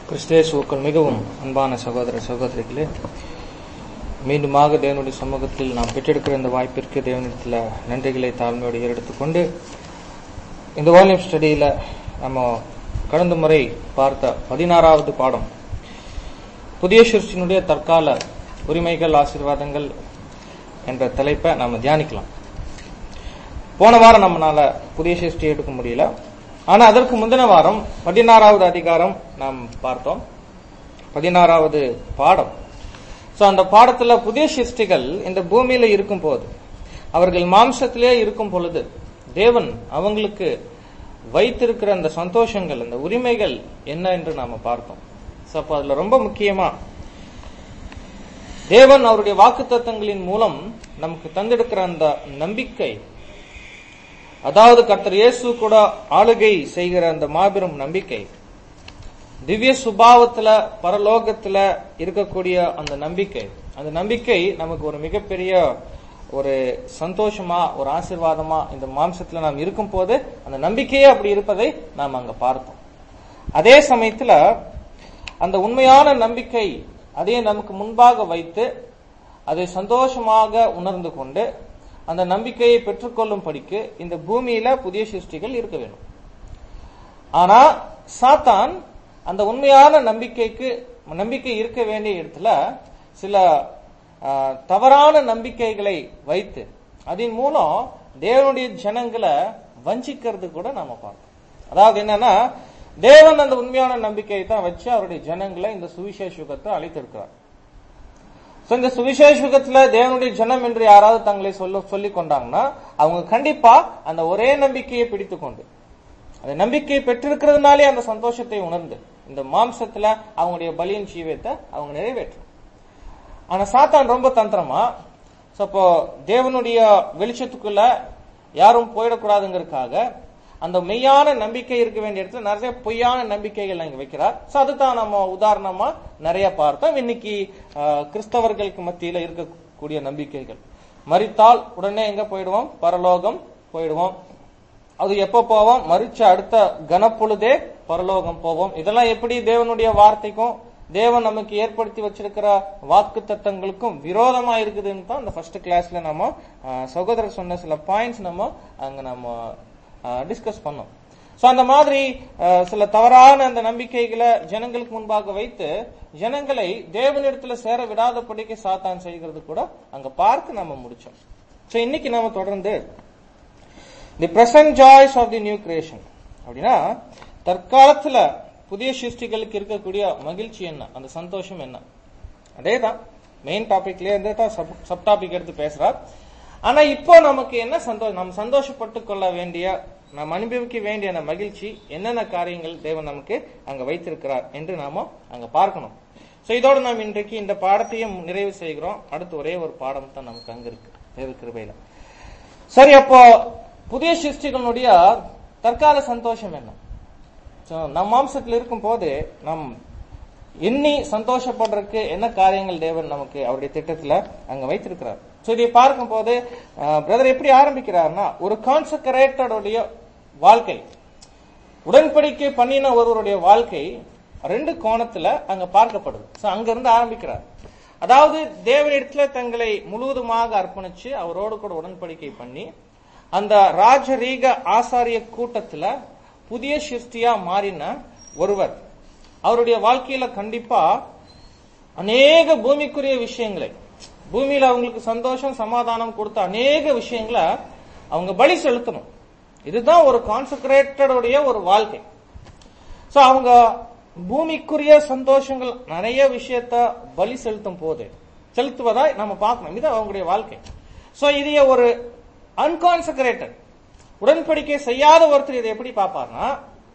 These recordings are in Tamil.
கிறிஸ்தேசுக்கள் மிகவும் அன்பான சகோதர சகோதரிகளே மீண்டுமாக தேவனுடைய சமூகத்தில் நாம் பெற்றெடுக்கிற இந்த வாய்ப்பிற்கு தேவனிடத்தில் நன்றிகளை தாழ்மையோடு ஏறெடுத்துக்கொண்டு இந்த வால்யூம் ஸ்டடியில நம்ம கடந்த முறை பார்த்த பதினாறாவது பாடம் புதிய சிருஷ்டினுடைய தற்கால உரிமைகள் ஆசீர்வாதங்கள் என்ற தலைப்பை நாம தியானிக்கலாம் போன வாரம் நம்மளால புதிய சிருஷ்டி எடுக்க முடியல ஆனா அதற்கு முந்தின வாரம் பதினாறாவது அதிகாரம் நாம் பார்த்தோம் பதினாறாவது பாடம் சோ அந்த பாடத்துல புதிய சிருஷ்டிகள் இந்த பூமியில இருக்கும் போது அவர்கள் மாம்சத்திலே இருக்கும் பொழுது தேவன் அவங்களுக்கு வைத்திருக்கிற அந்த சந்தோஷங்கள் அந்த உரிமைகள் என்ன என்று நாம பார்த்தோம் சோ அப்ப அதுல ரொம்ப முக்கியமா தேவன் அவருடைய வாக்குத்தத்தங்களின் மூலம் நமக்கு தந்தெடுக்கிற அந்த நம்பிக்கை அதாவது கர்த்தர் இயேசு கூட ஆளுகை செய்கிற அந்த மாபெரும் நம்பிக்கை திவ்ய சுபாவத்துல பரலோகத்துல இருக்கக்கூடிய அந்த நம்பிக்கை அந்த நம்பிக்கை நமக்கு ஒரு மிகப்பெரிய ஒரு சந்தோஷமா ஒரு ஆசிர்வாதமா இந்த மாம்சத்துல நாம் இருக்கும் போது அந்த நம்பிக்கையே அப்படி இருப்பதை நாம் அங்க பார்த்தோம் அதே சமயத்துல அந்த உண்மையான நம்பிக்கை அதை நமக்கு முன்பாக வைத்து அதை சந்தோஷமாக உணர்ந்து கொண்டு அந்த நம்பிக்கையை பெற்றுக்கொள்ளும் படிக்கு இந்த பூமியில புதிய சிருஷ்டிகள் இருக்க வேண்டும் ஆனா சாத்தான் அந்த உண்மையான நம்பிக்கைக்கு நம்பிக்கை இருக்க வேண்டிய இடத்துல சில தவறான நம்பிக்கைகளை வைத்து அதன் மூலம் தேவனுடைய ஜனங்களை வஞ்சிக்கிறது கூட நாம பார்த்தோம் அதாவது என்னன்னா தேவன் அந்த உண்மையான நம்பிக்கையை தான் வச்சு அவருடைய ஜனங்களை இந்த சுவிசேஷத்தை அழைத்திருக்கிறார் இந்த சுவிசேஷத்துல தேவனுடைய ஜனம் என்று யாராவது தங்களை சொல்ல சொல்லி கொண்டாங்கன்னா அவங்க கண்டிப்பா அந்த ஒரே நம்பிக்கையை பிடித்து கொண்டு அந்த நம்பிக்கையை பெற்றிருக்கிறதுனாலே அந்த சந்தோஷத்தை உணர்ந்து இந்த மாம்சத்துல அவங்களுடைய பலியின் ஜீவியத்தை அவங்க நிறைவேற்றும் ஆனா சாத்தான் ரொம்ப தந்திரமா அப்போ தேவனுடைய வெளிச்சத்துக்குள்ள யாரும் போயிடக்கூடாதுங்கிறதுக்காக அந்த மெய்யான நம்பிக்கை இருக்க வேண்டிய இடத்துல நிறைய பொய்யான நம்பிக்கைகள் அங்க வைக்கிறார் சோ அதுதான் நம்ம உதாரணமா நிறைய பார்த்தோம் இன்னைக்கு கிறிஸ்தவர்களுக்கு மத்தியில இருக்கக்கூடிய நம்பிக்கைகள் மறித்தால் உடனே எங்க போயிடுவோம் பரலோகம் போயிடுவோம் அது எப்ப போவோம் மறிச்ச அடுத்த கனப்பொழுதே பரலோகம் போவோம் இதெல்லாம் எப்படி தேவனுடைய வார்த்தைக்கும் தேவன் நமக்கு ஏற்படுத்தி வச்சிருக்கிற வாக்கு தத்தங்களுக்கும் விரோதமா இருக்குதுன்னு தான் இந்த ஃபர்ஸ்ட் கிளாஸ்ல நம்ம சகோதரர் சொன்ன சில பாயிண்ட்ஸ் நம்ம அங்க நம்ம டிஸ்கஸ் பண்ணோம் சோ அந்த மாதிரி சில தவறான அந்த நம்பிக்கைகளை ஜனங்களுக்கு முன்பாக வைத்து ஜனங்களை தேவனிடத்துல சேர விடாதபடிக்கு சாத்தான் செய்கிறது கூட அங்க பார்த்து நம்ம முடிச்சோம் சோ இன்னைக்கு நாம தொடர்ந்து the present joys of the new creation அப்படின்னா தற்காலத்துல புதிய சிருஷ்டிகளுக்கு இருக்கக்கூடிய மகிழ்ச்சி என்ன அந்த சந்தோஷம் என்ன அதே தான் மெயின் டாபிக்லயே இருந்து தான் சப் டாபிக் எடுத்து பேசுறார் ஆனா இப்போ நமக்கு என்ன சந்தோஷம் நாம் சந்தோஷப்பட்டு கொள்ள வேண்டிய நாம் அனுபவிக்க வேண்டிய அந்த மகிழ்ச்சி என்னென்ன காரியங்கள் தேவன் நமக்கு அங்க வைத்திருக்கிறார் என்று நாம அங்க பார்க்கணும் சோ இதோட நாம் இன்றைக்கு இந்த பாடத்தையும் நிறைவு செய்கிறோம் அடுத்து ஒரே ஒரு பாடம் தான் நமக்கு அங்க இருக்கு தேவ கிருபையில சரி அப்போ புதிய சிருஷ்டிகளுடைய தற்கால சந்தோஷம் என்ன நம் மாம்சத்தில் இருக்கும் போது நம் எண்ணி சந்தோஷப்படுறதுக்கு என்ன காரியங்கள் தேவன் நமக்கு அவருடைய திட்டத்துல அங்க வைத்திருக்கிறார் சோ இதை பார்க்கும் போது பிரதர் எப்படி ஆரம்பிக்கிறார்னா ஒரு கான்சக்ரேட்டடுடைய வாழ்க்கை உடன்படிக்கை பண்ணின ஒருவருடைய வாழ்க்கை ரெண்டு கோணத்துல அங்க பார்க்கப்படுது சோ அங்க இருந்து ஆரம்பிக்கிறார் அதாவது தேவனிடத்துல தங்களை முழுவதுமாக அர்ப்பணிச்சு அவரோடு கூட உடன்படிக்கை பண்ணி அந்த ராஜரீக ஆசாரிய கூட்டத்துல புதிய சிருஷ்டியா மாறின ஒருவர் அவருடைய வாழ்க்கையில கண்டிப்பா அநேக பூமிக்குரிய விஷயங்களை பூமியில அவங்களுக்கு சந்தோஷம் சமாதானம் கொடுத்த அநேக விஷயங்களை அவங்க பலி செலுத்தணும் இதுதான் ஒரு கான்சன்ட்ரேட்டடுடைய ஒரு வாழ்க்கை சோ அவங்க பூமிக்குரிய சந்தோஷங்கள் நிறைய விஷயத்த பலி செலுத்தும் போது செலுத்துவதா நம்ம பார்க்கணும் இது அவங்களுடைய வாழ்க்கை சோ இதைய ஒரு அன்கான்சன்ட்ரேட்டட் உடன்படிக்கை செய்யாத ஒருத்தர் இதை எப்படி பார்ப்பார்னா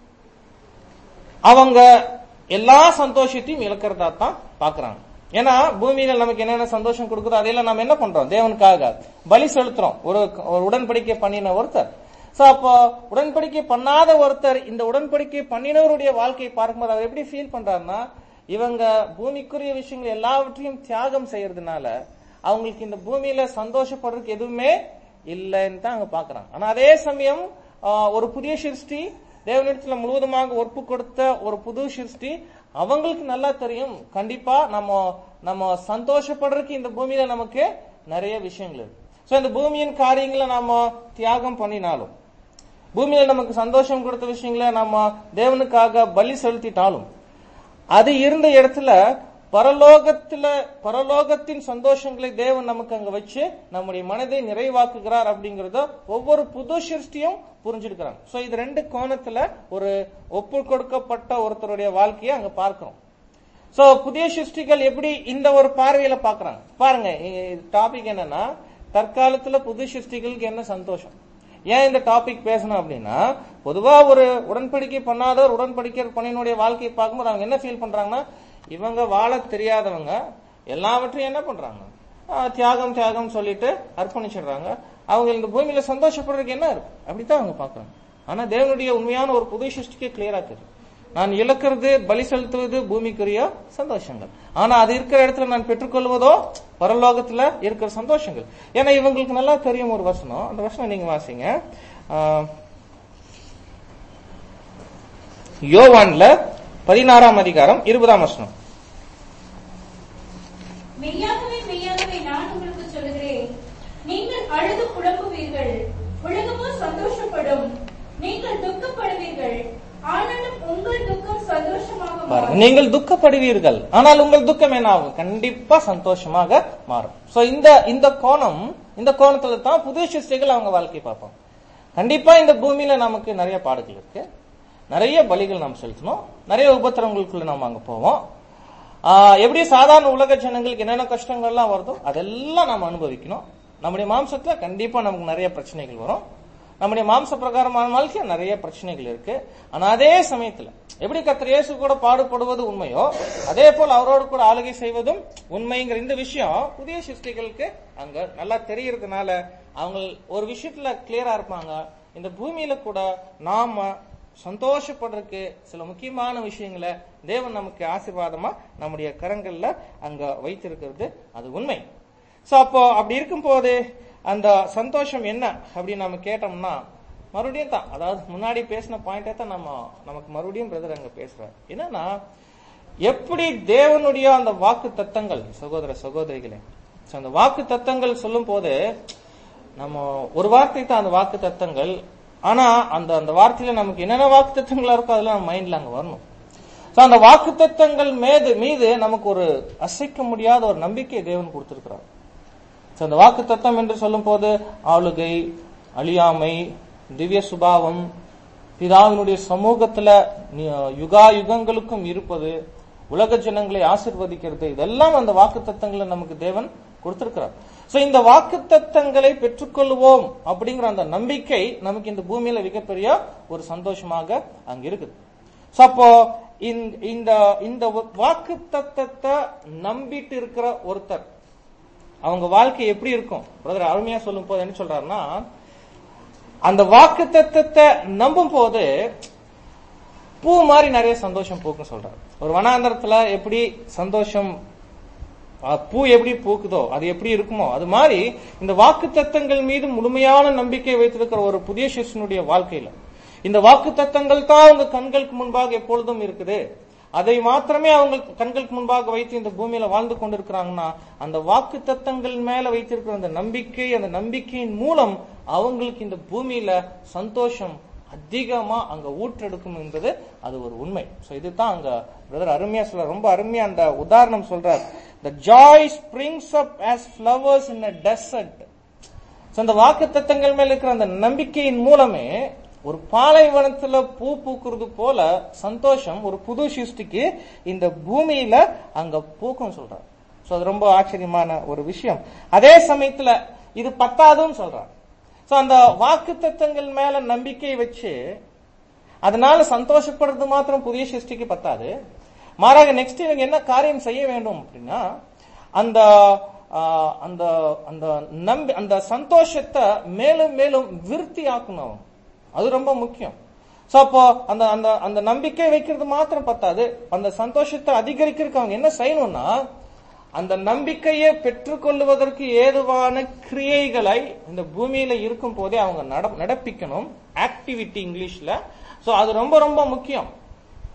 அவங்க எல்லா சந்தோஷத்தையும் இழக்கிறதா தான் பாக்குறாங்க ஏன்னா பூமியில நமக்கு என்னென்ன சந்தோஷம் கொடுக்குதோ அதையெல்லாம் நம்ம என்ன பண்றோம் தேவனுக்காக பலி செலுத்துறோம் ஒரு ஒரு உடன்படிக்கை பண்ணின ஒருத்தர் சோ அப்போ உடன்படிக்கை பண்ணாத ஒருத்தர் இந்த உடன்படிக்கை பண்ணினவருடைய வாழ்க்கையை பார்க்கும்போது அவர் எப்படி ஃபீல் பண்றாருன்னா இவங்க பூமிக்குரிய விஷயங்கள் எல்லாவற்றையும் தியாகம் செய்யறதுனால அவங்களுக்கு இந்த பூமியில சந்தோஷப்படுறதுக்கு எதுவுமே இல்லைன்னு தான் அவங்க பாக்குறாங்க ஆனா அதே சமயம் ஒரு புதிய சிருஷ்டி தேவனிடத்துல முழுவதுமாக ஒப்பு கொடுத்த ஒரு புது சிருஷ்டி அவங்களுக்கு நல்லா தெரியும் கண்டிப்பா நம்ம நம்ம சந்தோஷப்படுறதுக்கு இந்த பூமியில நமக்கு நிறைய விஷயங்கள் இருக்கு சோ இந்த பூமியின் காரியங்களை நாம தியாகம் பண்ணினாலும் பூமியில நமக்கு சந்தோஷம் கொடுத்த விஷயங்களை நம்ம தேவனுக்காக பலி செலுத்திட்டாலும் அது இருந்த இடத்துல பரலோகத்துல பரலோகத்தின் சந்தோஷங்களை தேவன் நமக்கு அங்க வச்சு நம்முடைய மனதை நிறைவாக்குகிறார் அப்படிங்கறத ஒவ்வொரு புது சிருஷ்டியும் புரிஞ்சிருக்கிறாங்க சோ இது ரெண்டு கோணத்துல ஒரு ஒப்பு கொடுக்கப்பட்ட ஒருத்தருடைய வாழ்க்கையை அங்க பார்க்கிறோம் சோ புதிய சிருஷ்டிகள் எப்படி இந்த ஒரு பார்வையில பாக்குறாங்க பாருங்க டாபிக் என்னன்னா தற்காலத்துல புது சிருஷ்டிகளுக்கு என்ன சந்தோஷம் ஏன் இந்த டாபிக் பேசணும் அப்படின்னா பொதுவா ஒரு உடன்படிக்கை பண்ணாதவர் உடன்படிக்கை பண்ணினுடைய வாழ்க்கையை பார்க்கும்போது அவங்க என்ன ஃபீல் பண்றாங்கன்னா இவங்க வாழ தெரியாதவங்க எல்லாவற்றையும் என்ன பண்றாங்க ஆஹ் தியாகம் தியாகம் சொல்லிட்டு அர்ப்பணிச்சிடுறாங்க அவங்க இந்த பூமியில சந்தோஷப்படுறதுக்கு என்ன இருக்கு அப்படித்தான் அவங்க பாக்குறாங்க ஆனா தேவனுடைய உண்மையான ஒரு புது சிருஷ்டிக்கு கிளியரா தெரியும் நான் இழக்கிறது பலி செலுத்துவது பூமிக்குரிய சந்தோஷங்கள் ஆனா அது இருக்கிற இடத்துல நான் பெற்றுக்கொள்வதோ பரலோகத்துல இருக்கிற சந்தோஷங்கள் ஏன்னா இவங்களுக்கு நல்லா தெரியும் ஒரு வசனம் அந்த வசனம் நீங்க வாசிங்க ஆஹ், யோவான்ல பதினாறாம் அதிகாரம் இருபதாம் வசனம் மெய்யாகவே மெய்யாகவே நான் உங்களுக்கு சொல்லுகிறேன் நீங்கள் அழுது புலம்புவீர்கள் உலகமோ சந்தோஷப்படும் நீங்கள் துக்கப்படுவீர்கள் ஆனாலும் உங்கள் துக்கம் சந்தோஷமாக பாருங்க மாறும் நீங்கள் துக்கப்படுவீர்கள் ஆனால் உங்கள் துக்கம் என்ன ஆகும் கண்டிப்பா சந்தோஷமாக மாறும் சோ இந்த இந்த கோணம் இந்த கோணத்துல தான் புதிய சிருஷ்டிகள் அவங்க வாழ்க்கை பார்ப்போம் கண்டிப்பா இந்த பூமியில நமக்கு நிறைய பாடுகள் இருக்கு நிறைய பலிகள் நாம் செலுத்தணும் நிறைய உபத்திரங்களுக்குள்ள நாம் அங்க போவோம் ஆஹ் எப்படி சாதாரண உலக ஜனங்களுக்கு என்னென்ன கஷ்டங்கள்லாம் வருதோ அதெல்லாம் நாம் அனுபவிக்கணும் நம்முடைய மாம்சத்துல கண்டிப்பா நமக்கு நிறைய பிரச்சனைகள் வரும் நம்முடைய மாம்ச பிரகாரமான வாழ்க்கை நிறைய பிரச்சனைகள் இருக்கு ஆனா அதே சமயத்துல எப்படி கர்த்தர் இயேசு கூட பாடுபடுவது உண்மையோ அதே போல் அவரோடு கூட ஆளுகை செய்வதும் உண்மைங்கிற இந்த விஷயம் புதிய சிருஷ்டிகளுக்கு அங்க நல்லா தெரியறதுனால அவங்க ஒரு விஷயத்துல கிளியரா இருப்பாங்க இந்த பூமியில கூட நாம சந்தோஷப்படுறதுக்கு சில முக்கியமான விஷயங்களை தேவன் நமக்கு ஆசீர்வாதமா நம்முடைய கரங்கள்ல அங்க வைத்திருக்கிறது அது உண்மை சோ அப்போ அப்படி இருக்கும்போது அந்த சந்தோஷம் என்ன அப்படின்னு நம்ம கேட்டோம்னா மறுபடியும் தான் அதாவது முன்னாடி பேசின பாயிண்டே தான் நம்ம நமக்கு மறுபடியும் பிரதர் அங்க பேசுறாரு என்னன்னா எப்படி தேவனுடைய அந்த வாக்கு தத்தங்கள் சகோதர சகோதரிகளே So, அந்த வாக்கு தத்தங்கள் சொல்லும் போது நம்ம ஒரு வார்த்தை தான் அந்த வாக்கு தத்தங்கள் ஆனா அந்த அந்த வார்த்தையில நமக்கு என்னென்ன வாக்கு தத்தங்களா இருக்கோ அதெல்லாம் நம்ம மைண்ட்ல அங்க வரணும் சோ அந்த வாக்கு தத்தங்கள் மீது மீது நமக்கு ஒரு அசைக்க முடியாத ஒரு நம்பிக்கை தேவன் கொடுத்திருக்கிறார் So, அந்த வாக்கு தத்தம் என்று சொல்லும் போது ஆளுகை அழியாமை திவ்ய சுபாவம் பிதாவினுடைய சமூகத்துல நி- யுகா யுகங்களுக்கும் இருப்பது உலக ஜனங்களை ஆசிர்வதிக்கிறது இதெல்லாம் அந்த வாக்கு தத்தங்களை நமக்கு தேவன் கொடுத்திருக்கிறார் சோ இந்த வாக்கு தத்தங்களை பெற்றுக்கொள்வோம் அப்படிங்கிற அந்த நம்பிக்கை நமக்கு இந்த பூமியில மிகப்பெரிய ஒரு சந்தோஷமாக அங்க இருக்குது சோ அப்போ இந்த- இந்த இந்த வாக்கு தத்தத்தை நம்பிட்டு இருக்கிற ஒருத்தர் அவங்க வாழ்க்கை எப்படி இருக்கும் பிரதர் அருமையா சொல்லும் போது என்ன சொல்றாருன்னா அந்த வாக்கு தத்தத்தை நம்பும் போது பூ மாதிரி நிறைய சந்தோஷம் பூக்கும் சொல்றாரு ஒரு வனாந்தரத்துல எப்படி சந்தோஷம் அஹ், பூ எப்படி பூக்குதோ அது எப்படி இருக்குமோ அது மாதிரி இந்த வாக்கு தத்தங்கள் மீது முழுமையான நம்பிக்கை வைத்திருக்கிற ஒரு புதிய சிஷ்யனுடைய வாழ்க்கையில இந்த வாக்கு தத்தங்கள் தான் அவங்க கண்களுக்கு முன்பாக எப்பொழுதும் இருக்குது அதை மாத்திரமே அவங்க கண்களுக்கு முன்பாக வைத்து இந்த பூமியில வாழ்ந்து கொண்டிருக்கிறாங்கன்னா அந்த வாக்கு தத்தங்கள் மேல வைத்திருக்கிற அந்த நம்பிக்கை அந்த நம்பிக்கையின் மூலம் அவங்களுக்கு இந்த பூமியில சந்தோஷம் அதிகமா அங்க ஊற்றெடுக்கும் என்பது அது ஒரு உண்மை சோ இதுதான் அங்க பிரதர் அருமையா சொல்ற ரொம்ப அருமையா அந்த உதாரணம் சொல்றார் the joy springs up as flowers in a desert So, அந்த வாக்கு தத்தங்கள் மேல இருக்கிற அந்த நம்பிக்கையின் மூலமே ஒரு பாலைவனத்துல பூ பூக்குறது போல சந்தோஷம் ஒரு புது சிருஷ்டிக்கு இந்த பூமியில அங்க பூக்கும் சொல்றார் சோ அது ரொம்ப ஆச்சரியமான ஒரு விஷயம் அதே சமயத்துல இது பத்தாதுன்னு சொல்றார் சோ அந்த வாக்கு தத்தங்கள் மேல நம்பிக்கை வச்சு அதனால சந்தோஷப்படுறது மாத்திரம் புதிய சிருஷ்டிக்கு பத்தாது மாறாக நெக்ஸ்ட் இவங்க என்ன காரியம் செய்ய வேண்டும் அப்படின்னா அந்த ஆஹ், அந்த அந்த நம்பி அந்த சந்தோஷத்தை மேலும் மேலும் விருத்தி ஆக்கணும் அவங்க. அது ரொம்ப முக்கியம் சோ அப்போ அந்த அந்த அந்த நம்பிக்கை வைக்கிறது மாத்திரம் பத்தாது அந்த சந்தோஷத்தை அதிகரிக்கிறதுக்கு அவங்க என்ன செய்யணும்னா அந்த நம்பிக்கையை பெற்றுக்கொள்வதற்கு ஏதுவான கிரியைகளை இந்த பூமியில இருக்கும் போதே அவங்க நட- நடப்பிக்கணும் ஆக்டிவிட்டி இங்கிலீஷ்ல சோ அது ரொம்ப ரொம்ப முக்கியம்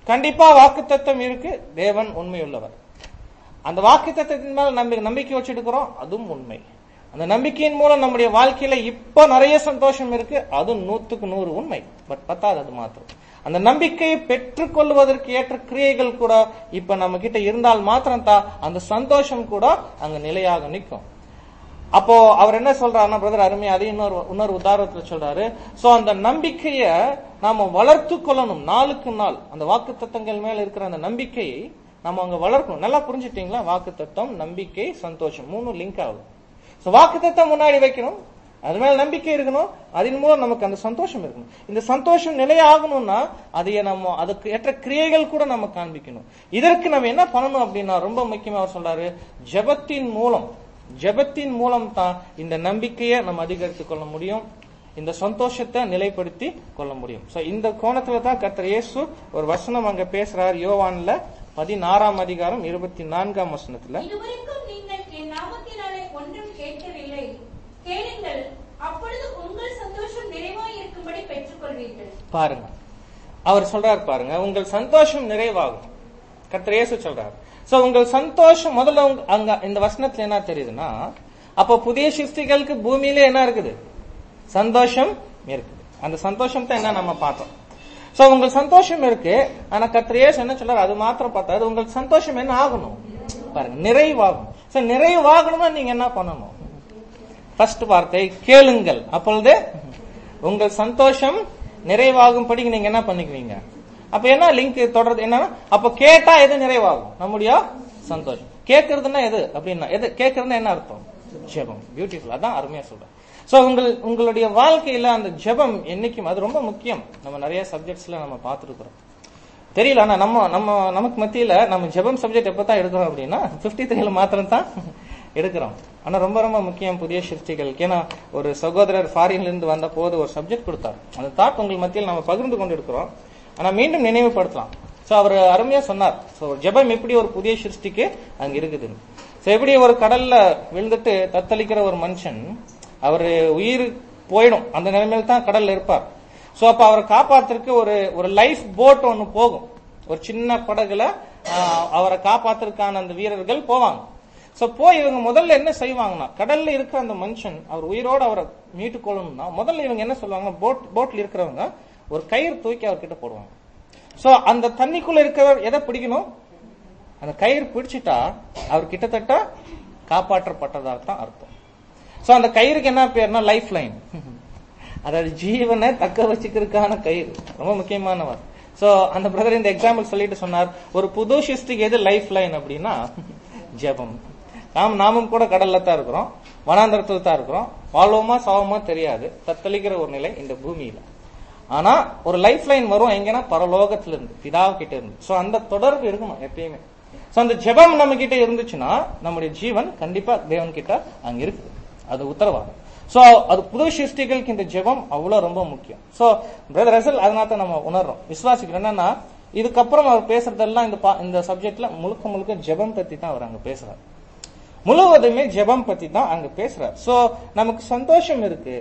கண்டிப்பா வாக்குத்தத்தம் இருக்கு தேவன் உண்மையுள்ளவர் அந்த வாக்குத்தத்தத்தின் மேல நம்பி நம்பிக்கை வச்சிருக்கிறோம் அதுவும் உண்மை அந்த நம்பிக்கையின் மூலம் நம்முடைய வாழ்க்கையில இப்ப நிறைய சந்தோஷம் இருக்கு அதுவும் நூத்துக்கு நூறு உண்மை பட் பத்தாது அது மாத்திரம் அந்த நம்பிக்கையை பெற்றுக்கொள்வதற்கு ஏற்ற கிரியைகள் கூட இப்ப நம்ம கிட்ட இருந்தால் மாத்திரம் தான் அந்த சந்தோஷம் கூட அங்க நிலையாக நிற்கும் அப்போ அவர் என்ன சொல்றாருன்னா பிரதர் அருமை அது இன்னொரு இன்னொரு உதாரணத்துல சொல்றாரு சோ அந்த நம்பிக்கைய நாம வளர்த்து கொள்ளணும் நாளுக்கு நாள் அந்த வாக்கு தத்தங்கள் மேல இருக்கிற அந்த நம்பிக்கையை நம்ம அங்க வளர்க்கணும் நல்லா புரிஞ்சுட்டீங்களா வாக்கு தத்தம் நம்பிக்கை சந்தோஷம் மூணு லிங்க் ஆகும் சோ வாக்கு தத்தம் முன்னாடி வைக்கணும் அது மேல நம்பிக்கை இருக்கணும் அதன் மூலம் நமக்கு அந்த சந்தோஷம் இருக்கணும் இந்த சந்தோஷம் நிலையாகணும்னா அதைய நம்ம அதுக்கு ஏற்ற கிரியைகள் கூட நம்ம காண்பிக்கணும் இதற்கு நம்ம என்ன பண்ணணும் அப்படின்னா ரொம்ப முக்கியமா அவர் சொல்றாரு ஜெபத்தின் மூலம் ஜெபத்தின் மூலம் தான் இந்த நம்பிக்கையை நம்ம அதிகரித்துக் கொள்ள முடியும் இந்த சந்தோஷத்தை நிலைப்படுத்தி கொள்ள முடியும் சோ இந்த கோணத்துல தான் கர்த்தர் இயேசு ஒரு வசனம் அங்க பேசுறார் யோவான்ல பதினாறாம் அதிகாரம் இருபத்தி நான்காம் வசனத்துல இதுவரைக்கும் நீங்கள் என் நாமத்தினாலே ஒன்றும் கேட்கவில்லை கேளுங்கள் அப்பொழுது உங்கள் சந்தோஷம் நிறைவாய் இருக்கும்படி பெற்றுக்கொள்வீர்கள் பாருங்க அவர் சொல்றாரு பாருங்க உங்கள் சந்தோஷம் நிறைவாகும் கர்த்தர் இயேசு சொல்றாரு சோ உங்கள் சந்தோஷம் முதல்ல உங்க- அங்க இந்த வசனத்துல என்ன தெரியுதுன்னா அப்ப புதிய சிருஷ்டிகளுக்கு பூமியில என்ன இருக்குது சந்தோஷம் இருக்குது அந்த சந்தோஷம் தான் என்ன நம்ம பார்த்தோம் சோ உங்கள் சந்தோஷம் இருக்கு ஆனா கர்த்தர் இயேசு என்ன சொல்றாரு அது மாத்திரம் பார்த்தா உங்கள் சந்தோஷம் என்ன ஆகணும் பாருங்க நிறைவாகும் சோ நிறைவாகணும்னா நீங்க என்ன பண்ணணும் ஃபர்ஸ்ட் வார்த்தை கேளுங்கள் அப்பொழுது உங்கள் சந்தோஷம் நிறைவாகும்படி நீங்க என்ன பண்ணிக்குவீங்க அப்ப என்ன லிங்க் தொடர்றது என்னன்னா அப்ப கேட்டா எது நிறைவாகும் நம்முடைய சந்தோஷம் கேட்கறதுன்னா எது அப்படின்னா எது கேட்கறதுன்னா என்ன அர்த்தம் ஜெபம் பியூட்டிஃபுல் அதான் அருமையா சொல்றேன் சோ உங்கள் உங்களுடைய வாழ்க்கையில அந்த ஜெபம் என்னைக்கும் அது ரொம்ப முக்கியம் நம்ம நிறைய சப்ஜெக்ட்ஸ்ல நம்ம பார்த்துருக்கிறோம் தெரியல ஆனா நம்ம நம்ம நமக்கு மத்தியில நம்ம ஜெபம் சப்ஜெக்ட் எப்பதான் எடுக்கிறோம் அப்படின்னா 53 த்ரீல மாத்திரம் தான் எடுக்கிறோம் ஆனா ரொம்ப ரொம்ப முக்கியம் புதிய சிருஷ்டிகளுக்கு ஏன்னா ஒரு சகோதரர் ஃபாரின்ல இருந்து வந்த போது ஒரு சப்ஜெக்ட் கொடுத்தார் அந்த தாட் உங்கள் மத்தியில் நம்ம பகிர்ந்து கொண்டு இருக்கிறோம் ஆனா மீண்டும் நினைவுபடுத்தலாம் சோ அவர் அருமையா சொன்னார் சோ ஜெபம் எப்படி ஒரு புதிய சிருஷ்டிக்கு அங்க இருக்குதுன்னு சோ எப்படி ஒரு கடல்ல விழுந்துட்டு தத்தளிக்கிற ஒரு மனுஷன் அவர் உயிர் போயிடும் அந்த நிலைமையில தான் கடல்ல இருப்பார் சோ அப்ப அவரை காப்பாத்துறதுக்கு ஒரு ஒரு லைஃப் போட் ஒன்னு போகும் ஒரு சின்ன படகுல ஆஹ், அவரை காப்பாத்துறதுக்கான அந்த வீரர்கள் போவாங்க சோ போய் இவங்க முதல்ல என்ன செய்வாங்கன்னா கடல்ல இருக்கிற அந்த மனுஷன் அவர் உயிரோட அவரை மீட்டு கொள்ளணும்னா முதல்ல இவங்க என்ன சொல்லுவாங்க போட் போட்ல இருக்கிறவங்க ஒரு கயிறு தூக்கி அவர்கிட்ட போடுவாங்க சோ அந்த தண்ணிக்குள்ள இருக்கிறவர் எதை பிடிக்கணும் அந்த கயிறு பிடிச்சிட்டா அவர் கிட்டத்தட்ட காப்பாற்றப்பட்டதாக தான் அர்த்தம் சோ அந்த கயிறுக்கு என்ன பேர்னா லைஃப் லைன் அதாவது ஜீவனை தக்க வச்சுக்கிறதுக்கான கயிறு ரொம்ப முக்கியமானவர் சோ அந்த பிரதர் இந்த எக்ஸாம்பிள் சொல்லிட்டு சொன்னார் ஒரு புது சிருஷ்டிக்கு எது லைஃப் லைன் அப்படின்னா ஜெபம் நாம் நாமும் கூட கடல்ல தான் இருக்கிறோம் வனாந்தரத்துல தான் இருக்கிறோம் வாழ்வோமா சாவோமா தெரியாது தத்தளிக்கிற ஒரு நிலை இந்த பூமியில ஆனா ஒரு லைஃப் லைன் வரும் எங்கன்னா பரலோகத்துல இருந்து பிதாவு கிட்ட இருந்து சோ அந்த தொடர்பு இருக்கணும் எப்பயுமே சோ அந்த ஜெபம் நம்ம கிட்ட இருந்துச்சுன்னா நம்முடைய ஜீவன் கண்டிப்பா தேவன் கிட்ட அங்க இருக்கு அது உத்தரவாதம் சோ அது புது சிருஷ்டிகளுக்கு இந்த ஜெபம் அவ்வளவு ரொம்ப முக்கியம் சோ பிரதர் ரசல் அதனால தான் நம்ம உணர்றோம் விசுவாசிக்கிறோம் என்னன்னா இதுக்கப்புறம் அவர் பேசுறதெல்லாம் இந்த பா- இந்த சப்ஜெக்ட்ல முழுக்க முழுக்க ஜெபம் பத்தி தான் அவர் அங்க பேசுறாரு முழுவதுமே ஜெபம் பத்தி தான் அங்க பேசுறாரு சோ நமக்கு சந்தோஷம் இருக்கு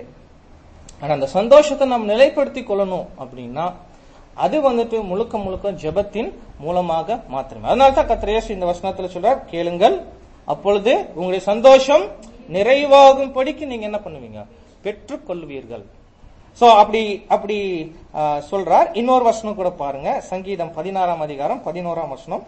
ஆனா அந்த சந்தோஷத்தை நம்ம நிலைப்படுத்தி கொள்ளணும் அப்படின்னா அது வந்துட்டு முழுக்க முழுக்க ஜெபத்தின் மூலமாக மாத்திரமே அதனால தான் கத்திரேசு இந்த வசனத்துல சொல்றார் கேளுங்கள் அப்பொழுது உங்களுடைய சந்தோஷம் நிறைவாகும் படிக்கு நீங்க என்ன பண்ணுவீங்க பெற்றுக்கொள்வீர்கள் சோ அப்படி அப்படி ஆ, சொல்றார் இன்னொரு வசனம் கூட பாருங்க சங்கீதம் பதினாறாம் அதிகாரம் பதினோராம் வசனம்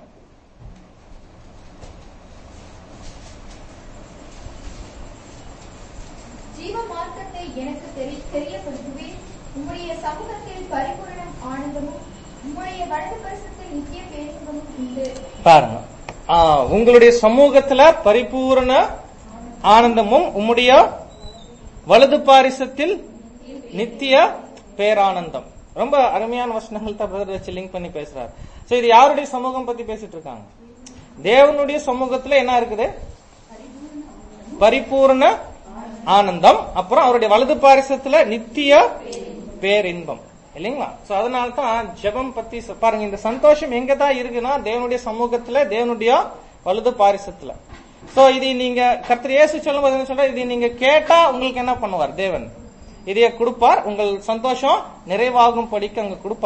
ஜீவ மார்க்கத்தை எனக்கு தெரி- தெரியப்படுத்துவேன் உம்முடைய சமூகத்தில் பரிபூரணம் ஆனந்தமும் உம்முடைய வலது பரிசத்தில் நித்திய பேரின்பமும் உண்டு பாருங்க ஆ, உங்களுடைய சமூகத்துல பரிபூரண ஆனந்தமும் உம்முடைய வலது பாரிசத்தில் நித்திய பேரானந்தம் ரொம்ப அருமையான வசனங்கள் தான் பிரதர் வச்சு லிங்க் பண்ணி பேசுறாரு சோ இது யாருடைய சமூகம் பத்தி பேசிட்டு இருக்காங்க தேவனுடைய சமூகத்துல என்ன இருக்குது பரிபூர்ண ஆனந்தம் அப்புறம் அவருடைய வலது பாரிசத்துல நித்திய பேரின்பம் இல்லைங்களா சோ அதனால தான் ஜெபம் பத்தி சொ- பாருங்க இந்த சந்தோஷம் எங்க தான் இருக்குன்னா தேவனுடைய சமூகத்துல தேவனுடைய வலது பாரிசத்துல சோ இது நீங்க கர்த்தர் இயேசு சொல்லும்போது என்ன சொல்ற இது நீங்க கேட்டா உங்களுக்கு என்ன பண்ணுவார் தேவன் இதைய கொடுப்பார் உங்கள் சந்தோஷம் நிறைவாகும் படிக்க அங்க கொடுப்பார்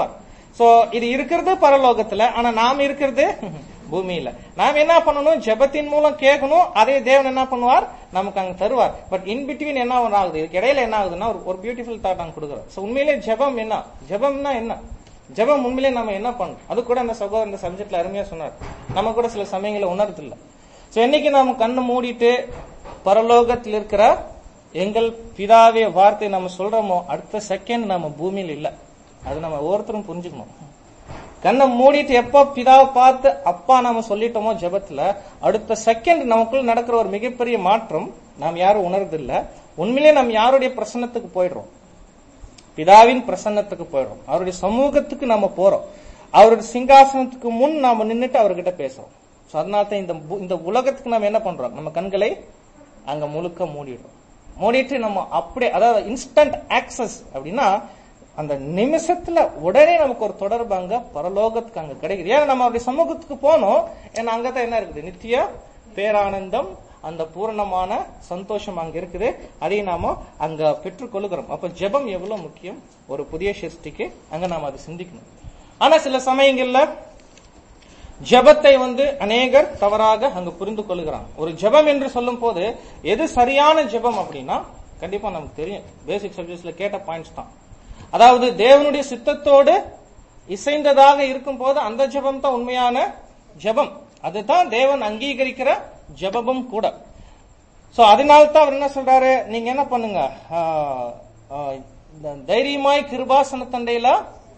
சோ இது இருக்கிறது பரலோகத்துல ஆனா நாம் இருக்கிறது பூமியில நாம் என்ன பண்ணணும் ஜெபத்தின் மூலம் கேட்கணும் அதே தேவன் என்ன பண்ணுவார் நமக்கு அங்க தருவார் பட் இன் பிட்வீன் என்ன ஒண்ணு ஆகுது இதுக்கு இடையில என்ன ஆகுதுன்னா ஒரு- ஒரு பியூட்டிஃபுல் தாட் நாங்க கொடுக்குறோம் சோ உண்மையிலே ஜெபம் என்ன ஜெபம்னா என்ன ஜெபம் உண்மையிலே நம்ம என்ன பண்ணணும் அது கூட அந்த சகோதரர் இந்த சப்ஜெக்ட்ல அருமையா சொன்னார் நம்ம கூட சில சமயங்கள உணர்றது இல்ல சோ என்னைக்கு நாம கண்ணு மூடிட்டு பரலோகத்தில் இருக்கிற எங்கள் பிதாவே வார்த்தை நம்ம சொல்றோமோ அடுத்த செகண்ட் நம்ம பூமியில் இல்ல அது நம்ம ஒவ்வொருத்தரும் புரிஞ்சுக்கணும் கண்ணை மூடிட்டு எப்போ பிதாவை பார்த்து அப்பா நாம சொல்லிட்டோமோ ஜெபத்துல அடுத்த செகண்ட் நமக்குள்ள நடக்கிற ஒரு மிகப்பெரிய மாற்றம் நாம் யாரும் உணர்றது இல்ல உண்மையிலே நம்ம யாருடைய பிரசன்னத்துக்கு போயிடுறோம் பிதாவின் பிரசன்னத்துக்கு போயிடுறோம் அவருடைய சமூகத்துக்கு நம்ம போறோம் அவருடைய சிங்காசனத்துக்கு முன் நாம நின்னுட்டு அவர்கிட்ட பேசுறோம் So அதனால தான் இந்த பு- இந்த உலகத்துக்கு நம்ம என்ன பண்றோம் நம்ம கண்களை அங்க முழுக்க மூடிடுறோம் மூடிட்டு நம்ம அப்படியே அதாவது இன்ஸ்டன்ட் ஆக்சஸ் அப்படின்னா அந்த நிமிஷத்துல உடனே நமக்கு ஒரு தொடர்பு அங்க பரலோகத்துக்கு அங்க கிடைக்குது ஏன்னா நம்ம அவருடைய சமூகத்துக்கு போனோம் ஏன்னா அங்கதான் என்ன இருக்குது நித்திய பேரானந்தம் அந்த பூரணமான சந்தோஷம் அங்க இருக்குது அதையும் நாம அங்க பெற்றுக்கொள்கிறோம் அப்ப ஜெபம் எவ்வளவு முக்கியம் ஒரு புதிய சிருஷ்டிக்கு அங்க நாம அதை சிந்திக்கணும் ஆனா சில சமயங்கள்ல ஜெபத்தை வந்து அநேகர் தவறாக அங்க புரிந்து கொள்கிறாங்க ஒரு ஜெபம் என்று சொல்லும் போது எது சரியான ஜெபம் அப்படின்னா கண்டிப்பா நமக்கு தெரியும் பேசிக் சப்ஜெக்ட்ஸ்ல கேட்ட பாயிண்ட்ஸ் தான் அதாவது தேவனுடைய சித்தத்தோடு இசைந்ததாக இருக்கும் போது அந்த ஜெபம் தான் உண்மையான ஜெபம் அதுதான் தேவன் அங்கீகரிக்கிற ஜெபமும் கூட சோ அதனால தான் அவர் என்ன சொல்றாரு நீங்க என்ன பண்ணுங்க ஆஹ், ஆஹ், இந்த தைரியமாய் கிருபாசன தண்டையில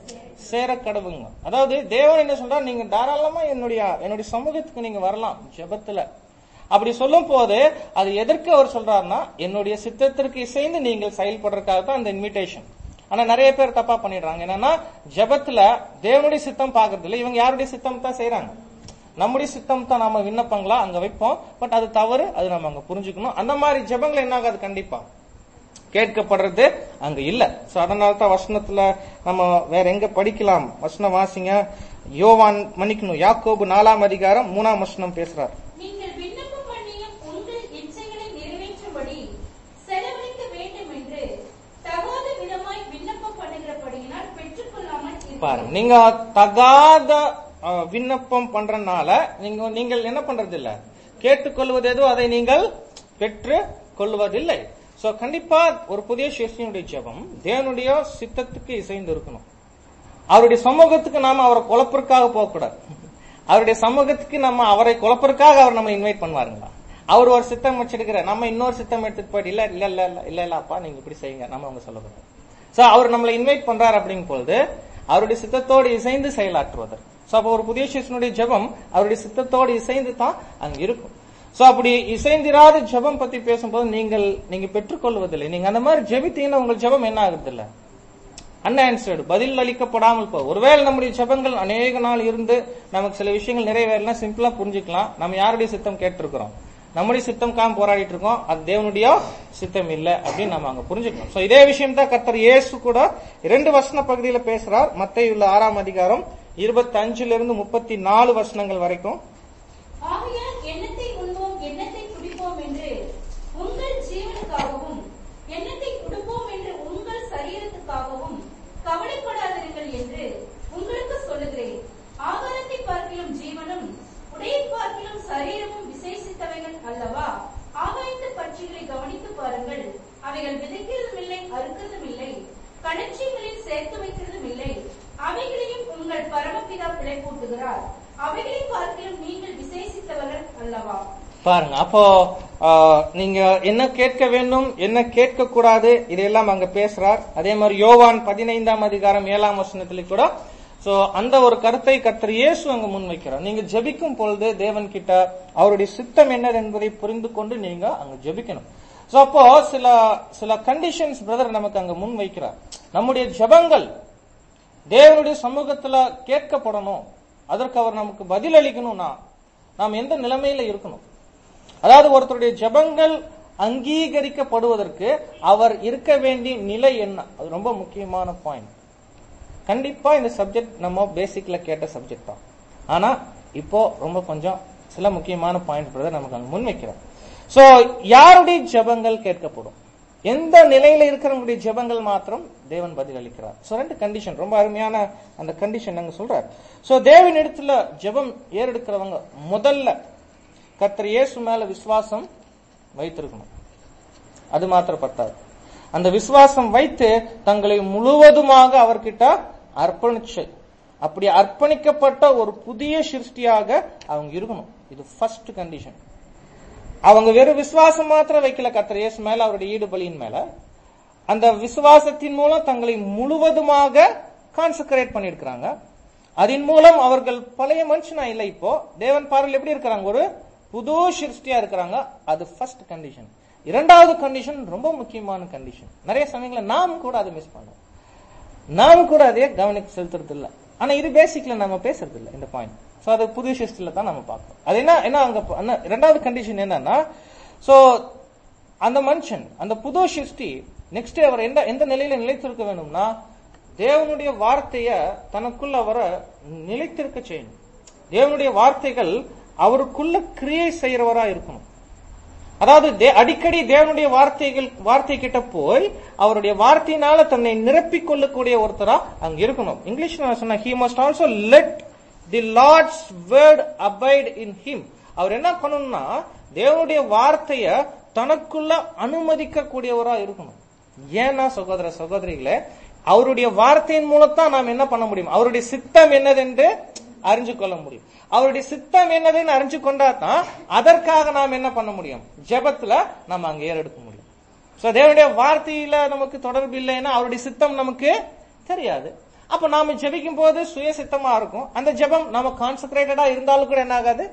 சேர கடவுங்க அதாவது தேவன் என்ன சொல்றாரு நீங்க தாராளமா என்னுடைய என்னுடைய சமூகத்துக்கு நீங்க வரலாம் ஜெபத்துல அப்படி சொல்லும் போது அது எதற்கு அவர் சொல்றாருன்னா என்னுடைய சித்தத்திற்கு இசைந்து நீங்கள் செயல்படுறதுக்காக தான் அந்த இன்விடேஷன் ஆனா நிறைய பேர் தப்பா பண்ணிடுறாங்க என்னன்னா ஜெபத்துல தேவனுடைய சித்தம் பாக்குறது இல்ல இவங்க யாருடைய சித்தம் தான் செய்யறாங்க நம்முடைய சித்தம் தான் நாம விண்ணப்பங்களா அங்க வைப்போம் பட் அது தவறு அது நம்ம அங்க புரிஞ்சுக்கணும் அந்த மாதிரி ஜெபங்கள் என்ன ஆகாது கண்டிப்பா கேட்கப்படுறது அங்க இல்ல சோ அதனால தான் வசனத்துல நம்ம வேற எங்க படிக்கலாம் வசனம் வாசிங்க யோவான் மன்னிக்கணும் யாக்கோபு நாலாம் அதிகாரம் மூணாம் வசனம் பேசுறார் நீங்கள் விண்ணப்பம் பண்ணியும் உங்கள் இச்சைகளை நிறைவேற்றும்படி செலவழிக்க வேண்டும் என்று தகாத விதமாய் விண்ணப்பம் பண்ணுகிறபடியினால் பெற்றுக்கொள்ளாமல் இருங்கள். பாருங்க நீங்க தகாத அஹ், விண்ணப்பம் பண்றதுனால நீங்க நீங்கள் என்ன பண்றது இல்ல கேட்டுக்கொள்வது எதுவோ அதை நீங்கள் பெற்று கொள்வதில்லை சோ கண்டிப்பா ஒரு புதிய சிஷ்யனுடைய ஜெபம் தேவனுடைய சித்தத்துக்கு இசைந்து இருக்கணும் அவருடைய சமூகத்துக்கு நாம அவரை குழப்பறதுக்காக போகக்கூடாது அவருடைய சமூகத்துக்கு நம்ம அவரை குழப்பறதுக்காக அவர் நம்ம இன்வைட் பண்ணுவாருங்களா அவர் ஒரு சித்தம் வச்சிருக்கிற நம்ம இன்னொரு சித்தம் எடுத்துட்டு போயிட்டு இல்ல இல்ல இல்ல இல்ல இல்ல இல்ல அப்பா நீங்க இப்படி செய்யுங்க நம்ம அவங்க சொல்லக்கூடாது சோ அவர் நம்மளை இன்வைட் பண்றாரு அப்படிங்கும் பொழுது அவருடைய சித்தத்தோடு இசைந்து செயலாற்றுவதற்கு சோ அப்ப ஒரு புதிய சிஷ்யனுடைய ஜெபம் அவருடைய சித்தத்தோடு இசைந்து தான் அங்க இருக்கும் சோ அப்படி இசைந்திராத ஜெபம் பத்தி பேசும்போது நீங்கள் நீங்க பெற்றுக்கொள்வதில்லை நீங்க அந்த மாதிரி ஜெபித்தீங்கன்னா உங்கள் ஜெபம் என்ன ஆகுறது இல்ல அன்ஆன்சர்டு பதில் அளிக்கப்படாமல் போ ஒருவேளை நம்முடைய ஜெபங்கள் அநேக நாள் இருந்து நமக்கு சில விஷயங்கள் நிறைவேறலாம் சிம்பிளா புரிஞ்சுக்கலாம் நம்ம யாருடைய சித்தம் கேட்டிருக்கிறோம் நம்முடைய சித்தம் காம போராடிட்டு இருக்கோம் அது தேவனுடைய சித்தம் இல்ல அப்படின்னு நம்ம அங்க புரிஞ்சுக்கணும் சோ இதே விஷயம் தான் கர்த்தர் இயேசு கூட இரண்டு வசன பகுதியில பேசுறார் மத்திய உள்ள ஆறாம் அதிகாரம் இருபத்தி அஞ்சுல இருந்து முப்பத்தி நாலு வசனங்கள் வரைக்கும் ஆகையால் எண்ணத்தை உண்போம் எண்ணத்தை குடிப்போம் என்று உங்கள் ஜீவனுக்காகவும் எண்ணத்தை உடுப்போம் என்று உங்கள் சரீரத்துக்காகவும் கவலைப்படாதிருங்கள் என்று உங்களுக்கு சொல்லுகிறேன் ஆகாரத்தை பார்க்கிலும் ஜீவனும் உடையை பார்க்கிலும் சரீரமும் விசேஷித்தவைகள் அல்லவா ஆகாயத்து பட்சிகளை கவனித்து பாருங்கள் அவைகள் விதைக்கிறதும் இல்லை அறுக்கிறதும் இல்லை களஞ்சியங்களில் சேர்த்து வைக்கிறதும் இல்லை அவைகளையும் உங்கள் பரமபிதா பிழைப்பூட்டுகிறார் அவைகளை பார்க்கிலும் நீங்கள் விசேஷித்தவர்கள் அல்லவா பாருங்க அப்போ ஆஹ், நீங்க என்ன கேட்க வேண்டும் என்ன கேட்க கூடாது இதெல்லாம் அங்க பேசுறார் அதே மாதிரி யோவான் பதினைந்தாம் அதிகாரம் ஏழாம் வசனத்துல கூட சோ அந்த ஒரு கருத்தை கர்த்தர் இயேசு அங்க முன்வைக்கிறார் நீங்க ஜெபிக்கும் பொழுது தேவன் கிட்ட அவருடைய சித்தம் என்ன என்பதை புரிந்து கொண்டு நீங்க அங்க ஜெபிக்கணும் சோ அப்போ சில சில கண்டிஷன்ஸ் பிரதர் நமக்கு அங்க முன் வைக்கிறார் நம்முடைய ஜெபங்கள் தேவனுடைய சமூகத்துல கேட்கப்படணும் அதற்கு அவர் நமக்கு பதில் அளிக்கணும்னா நாம் எந்த நிலைமையில இருக்கணும் அதாவது ஒருத்தருடைய ஜெபங்கள் அங்கீகரிக்கப்படுவதற்கு அவர் இருக்க வேண்டிய நிலை என்ன அது ரொம்ப முக்கியமான பாயிண்ட் கண்டிப்பா இந்த சப்ஜெக்ட் நம்ம பேசிக்ல கேட்ட சப்ஜெக்ட் தான் ஆனா இப்போ ரொம்ப கொஞ்சம் சில முக்கியமான பாயிண்ட் பிரதர் நமக்கு அங்க முன்வைக்கிறோம் சோ யாருடைய ஜெபங்கள் கேட்கப்படும் எந்த நிலையில இருக்கிறவங்களுடைய ஜெபங்கள் மாத்திரம் தேவன் பதில் அளிக்கிறார் சோ ரெண்டு கண்டிஷன் ரொம்ப அருமையான அந்த கண்டிஷன் அங்க சொல்றார் சோ தேவன் இடத்துல ஜெபம் ஏறெடுக்கிறவங்க முதல்ல கர்த்தர் இயேசு மேல விசுவாசம் வைத்திருக்கணும் அது மாத்திரம் பத்தாது அந்த விசுவாசம் வைத்து தங்களை முழுவதுமாக அவர்கிட்ட அர்ப்பணிச்சு அப்படி அர்ப்பணிக்கப்பட்ட ஒரு புதிய சிருஷ்டியாக அவங்க இருக்கணும் இது ஃபர்ஸ்ட் கண்டிஷன் அவங்க வெறும் விசுவாசம் மாத்திரம் வைக்கல கர்த்தர் இயேசு மேல அவருடைய ஈடுபலியின் மேல அந்த விசுவாசத்தின் மூலம் தங்களை முழுவதுமாக கான்சென்ட்ரேட் பண்ணிருக்கிறாங்க அதன் மூலம் அவர்கள் பழைய மனுஷனா இல்லை இப்போ தேவன் பார்வையில் எப்படி இருக்கிறாங்க ஒரு புது சிருஷ்டியா இருக்கிறாங்க அது ஃபர்ஸ்ட் கண்டிஷன் இரண்டாவது கண்டிஷன் ரொம்ப முக்கியமான கண்டிஷன் நிறைய சமயங்களில் நாம் கூட அதை மிஸ் பண்ணோம் நாம் கூட அதே கவனிக்க செலுத்துறது இல்ல ஆனா இது பேசிக்ல நம்ம பேசுறது இல்ல இந்த பாயிண்ட் சோ அது புது சிஸ்டில தான் நம்ம பார்க்கணும் அது என்ன என்ன அங்க ப- என்ன- இரண்டாவது கண்டிஷன் என்னன்னா சோ அந்த மனுஷன் அந்த புது சிருஷ்டி நெக்ஸ்ட் அவர் எந்த எந்த நிலையில நிலைத்திருக்க வேணும்னா தேவனுடைய வார்த்தைய தனக்குள்ள அவரை நிலைத்திருக்க செய்யணும் தேவனுடைய வார்த்தைகள் அவருக்குள்ள கிரியை செய்யறவரா இருக்கணும் அதாவது தே- அடிக்கடி தேவனுடைய வார்த்தைகள் வார்த்தை கிட்ட போய் அவருடைய வார்த்தையினால தன்னை நிரப்பிக் கொள்ளக்கூடிய ஒருத்தரா அங்க இருக்கணும் இங்கிலீஷ்ல நான் சொன்ன he must also let the Lord's word abide in him அவர் என்ன பண்ணணும்னா தேவனுடைய வார்த்தைய தனக்குள்ள அனுமதிக்க கூடியவரா இருக்கணும் ஏன்னா சகோதர சகோதரிகளே அவருடைய வார்த்தையின் மூலத்தான் நாம் என்ன பண்ண முடியும் அவருடைய சித்தம் என்னதென்று அறிஞ்சு கொள்ள முடியும் அவருடைய சித்தம் என்னதுன்னு அறிஞ்சு கொண்டா தான் அதற்காக நாம் என்ன பண்ண முடியும் ஜெபத்துல நம்ம அங்க ஏறெடுக்க முடியும் சோ தேவனுடைய வார்த்தையில நமக்கு தொடர்பு இல்லைன்னா அவருடைய சித்தம் நமக்கு தெரியாது அப்ப நாம ஜெபிக்கும் போது சுய சித்தமா இருக்கும் அந்த ஜெபம் நம்ம கான்சென்ட்ரேட்டடா இருந்தாலும் கூட என்ன ஆகாது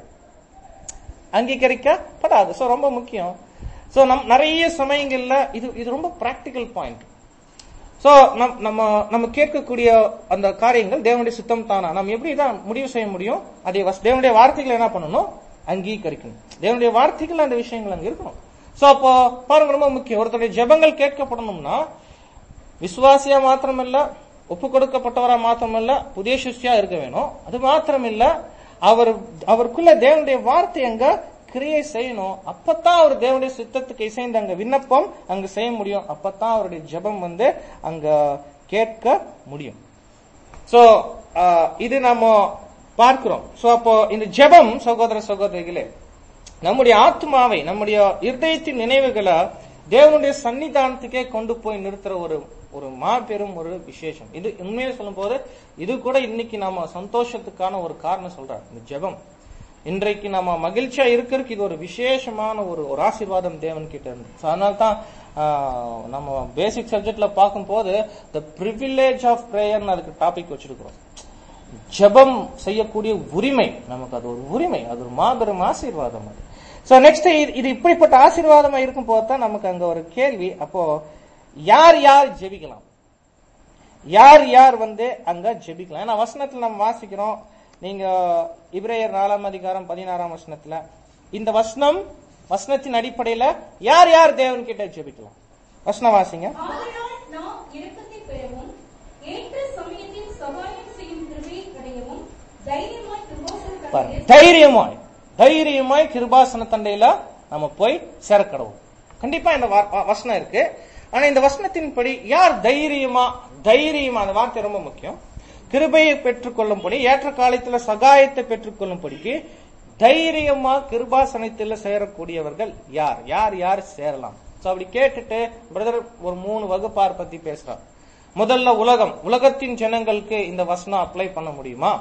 அங்கீகரிக்கப்படாது சோ ரொம்ப முக்கியம் சோ நம் நிறைய சமயங்கள்ல இது இது ரொம்ப பிராக்டிக்கல் பாயிண்ட் சோ நம் நம்ம நம்ம கேட்கக்கூடிய அந்த காரியங்கள் தேவனுடைய சித்தம் தானா நம்ம எப்படி தான் முடிவு செய்ய முடியும் அதை வஸ்- தேவனுடைய வார்த்தைகளை என்ன பண்ணணும் அங்கீகரிக்கணும் தேவனுடைய வார்த்தைகள் அந்த விஷயங்கள் அங்க இருக்கணும் சோ அப்போ பாருங்க ரொம்ப முக்கியம் ஒருத்தருடைய ஜெபங்கள் கேட்கப்படணும்னா விசுவாசியா மாத்திரமல்ல ஒப்பு கொடுக்கப்பட்டவரா மாத்திரமல்ல புதிய சிஷ்டியா இருக்க வேணும் அது மாத்திரமில்ல அவர் அவருக்குள்ள தேவனுடைய வார்த்தை அங்க கிரியை செய்யணும் அப்பதான் அவர் தேவனுடைய சித்தத்துக்கு இசைந்து அங்க விண்ணப்பம் அங்க செய்ய முடியும் அப்பதான் அவருடைய ஜெபம் வந்து அங்க கேட்க முடியும் சோ இது நம்ம பார்க்கிறோம் சோ அப்போ இந்த ஜெபம் சகோதர சகோதரிகளே நம்முடைய ஆத்மாவை நம்முடைய இருதயத்தின் நினைவுகளை தேவனுடைய சன்னிதானத்துக்கே கொண்டு போய் நிறுத்துற ஒரு ஒரு மாபெரும் ஒரு விசேஷம் இது உண்மையில சொல்லும் போது இது கூட இன்னைக்கு நாம சந்தோஷத்துக்கான ஒரு காரணம் சொல்றார் இந்த ஜெபம் இன்றைக்கு நம்ம மகிழ்ச்சியா இருக்கிறதுக்கு இது ஒரு விசேஷமான ஒரு ஒரு ஆசீர்வாதம் தேவன் கிட்ட இருந்து So, அதனால தான் ஆஹ், நம்ம பேசிக் சப்ஜெக்ட்ல பார்க்கும்போது த ப்ரிவிலேஜ் ஆஃப் பிரேயர்னு அதுக்கு டாபிக் வச்சிருக்கிறோம் ஜெபம் செய்யக்கூடிய உரிமை நமக்கு அது ஒரு உரிமை அது ஒரு மாபெரும் ஆசீர்வாதம் அது சோ நெக்ஸ்ட் இது இப்படிப்பட்ட ஆசீர்வாதமா இருக்கும் போது தான் நமக்கு அங்க ஒரு கேள்வி அப்போ யார் யார் ஜெபிக்கலாம் யார் யார் வந்து அங்க ஜெபிக்கலாம் ஏன்னா வசனத்துல நம்ம வாசிக்கிறோம் நீங்க இப்ரேயர் நாலாம் அதிகாரம் பதினாறாம் வசனத்துல இந்த வசனம் வசனத்தின் அடிப்படையில யார் யார் தேவன் கிட்ட ஜெபிக்கலாம் வசனம் வாசிங்க ஆதலால் நாம் இரக்கத்தை பெறவும் ஏற்ற சமயத்தில் சகாயம் செய்யும் கிருபையை அடையவும் தைரியமாய் கிருபாசனம் பாருங்க கண்டே தைரியமாய் தைரியமாய் கிருபாசன தண்டையில நம்ம போய் சேரக்கடவும் கண்டிப்பா இந்த வா- வா- வசனம் இருக்கு ஆனா இந்த வசனத்தின்படி யார் தைரியமா தைரியமா அந்த வார்த்தை ரொம்ப முக்கியம் கிருபையை பெற்றுக்கொள்ளும்படி ஏற்ற காலத்துல சகாயத்தை பெற்றுக்கொள்ளும்படிக்கு தைரியமா கிருபாசனத்துல சேரக்கூடியவர்கள் யார் யார் யார் சேரலாம் சோ அப்படி கேட்டுட்டு பிரதர் ஒரு மூணு வகுப்பார் பத்தி பேசுறார் முதல்ல உலகம் உலகத்தின் ஜனங்களுக்கு இந்த வசனம் அப்ளை பண்ண முடியுமா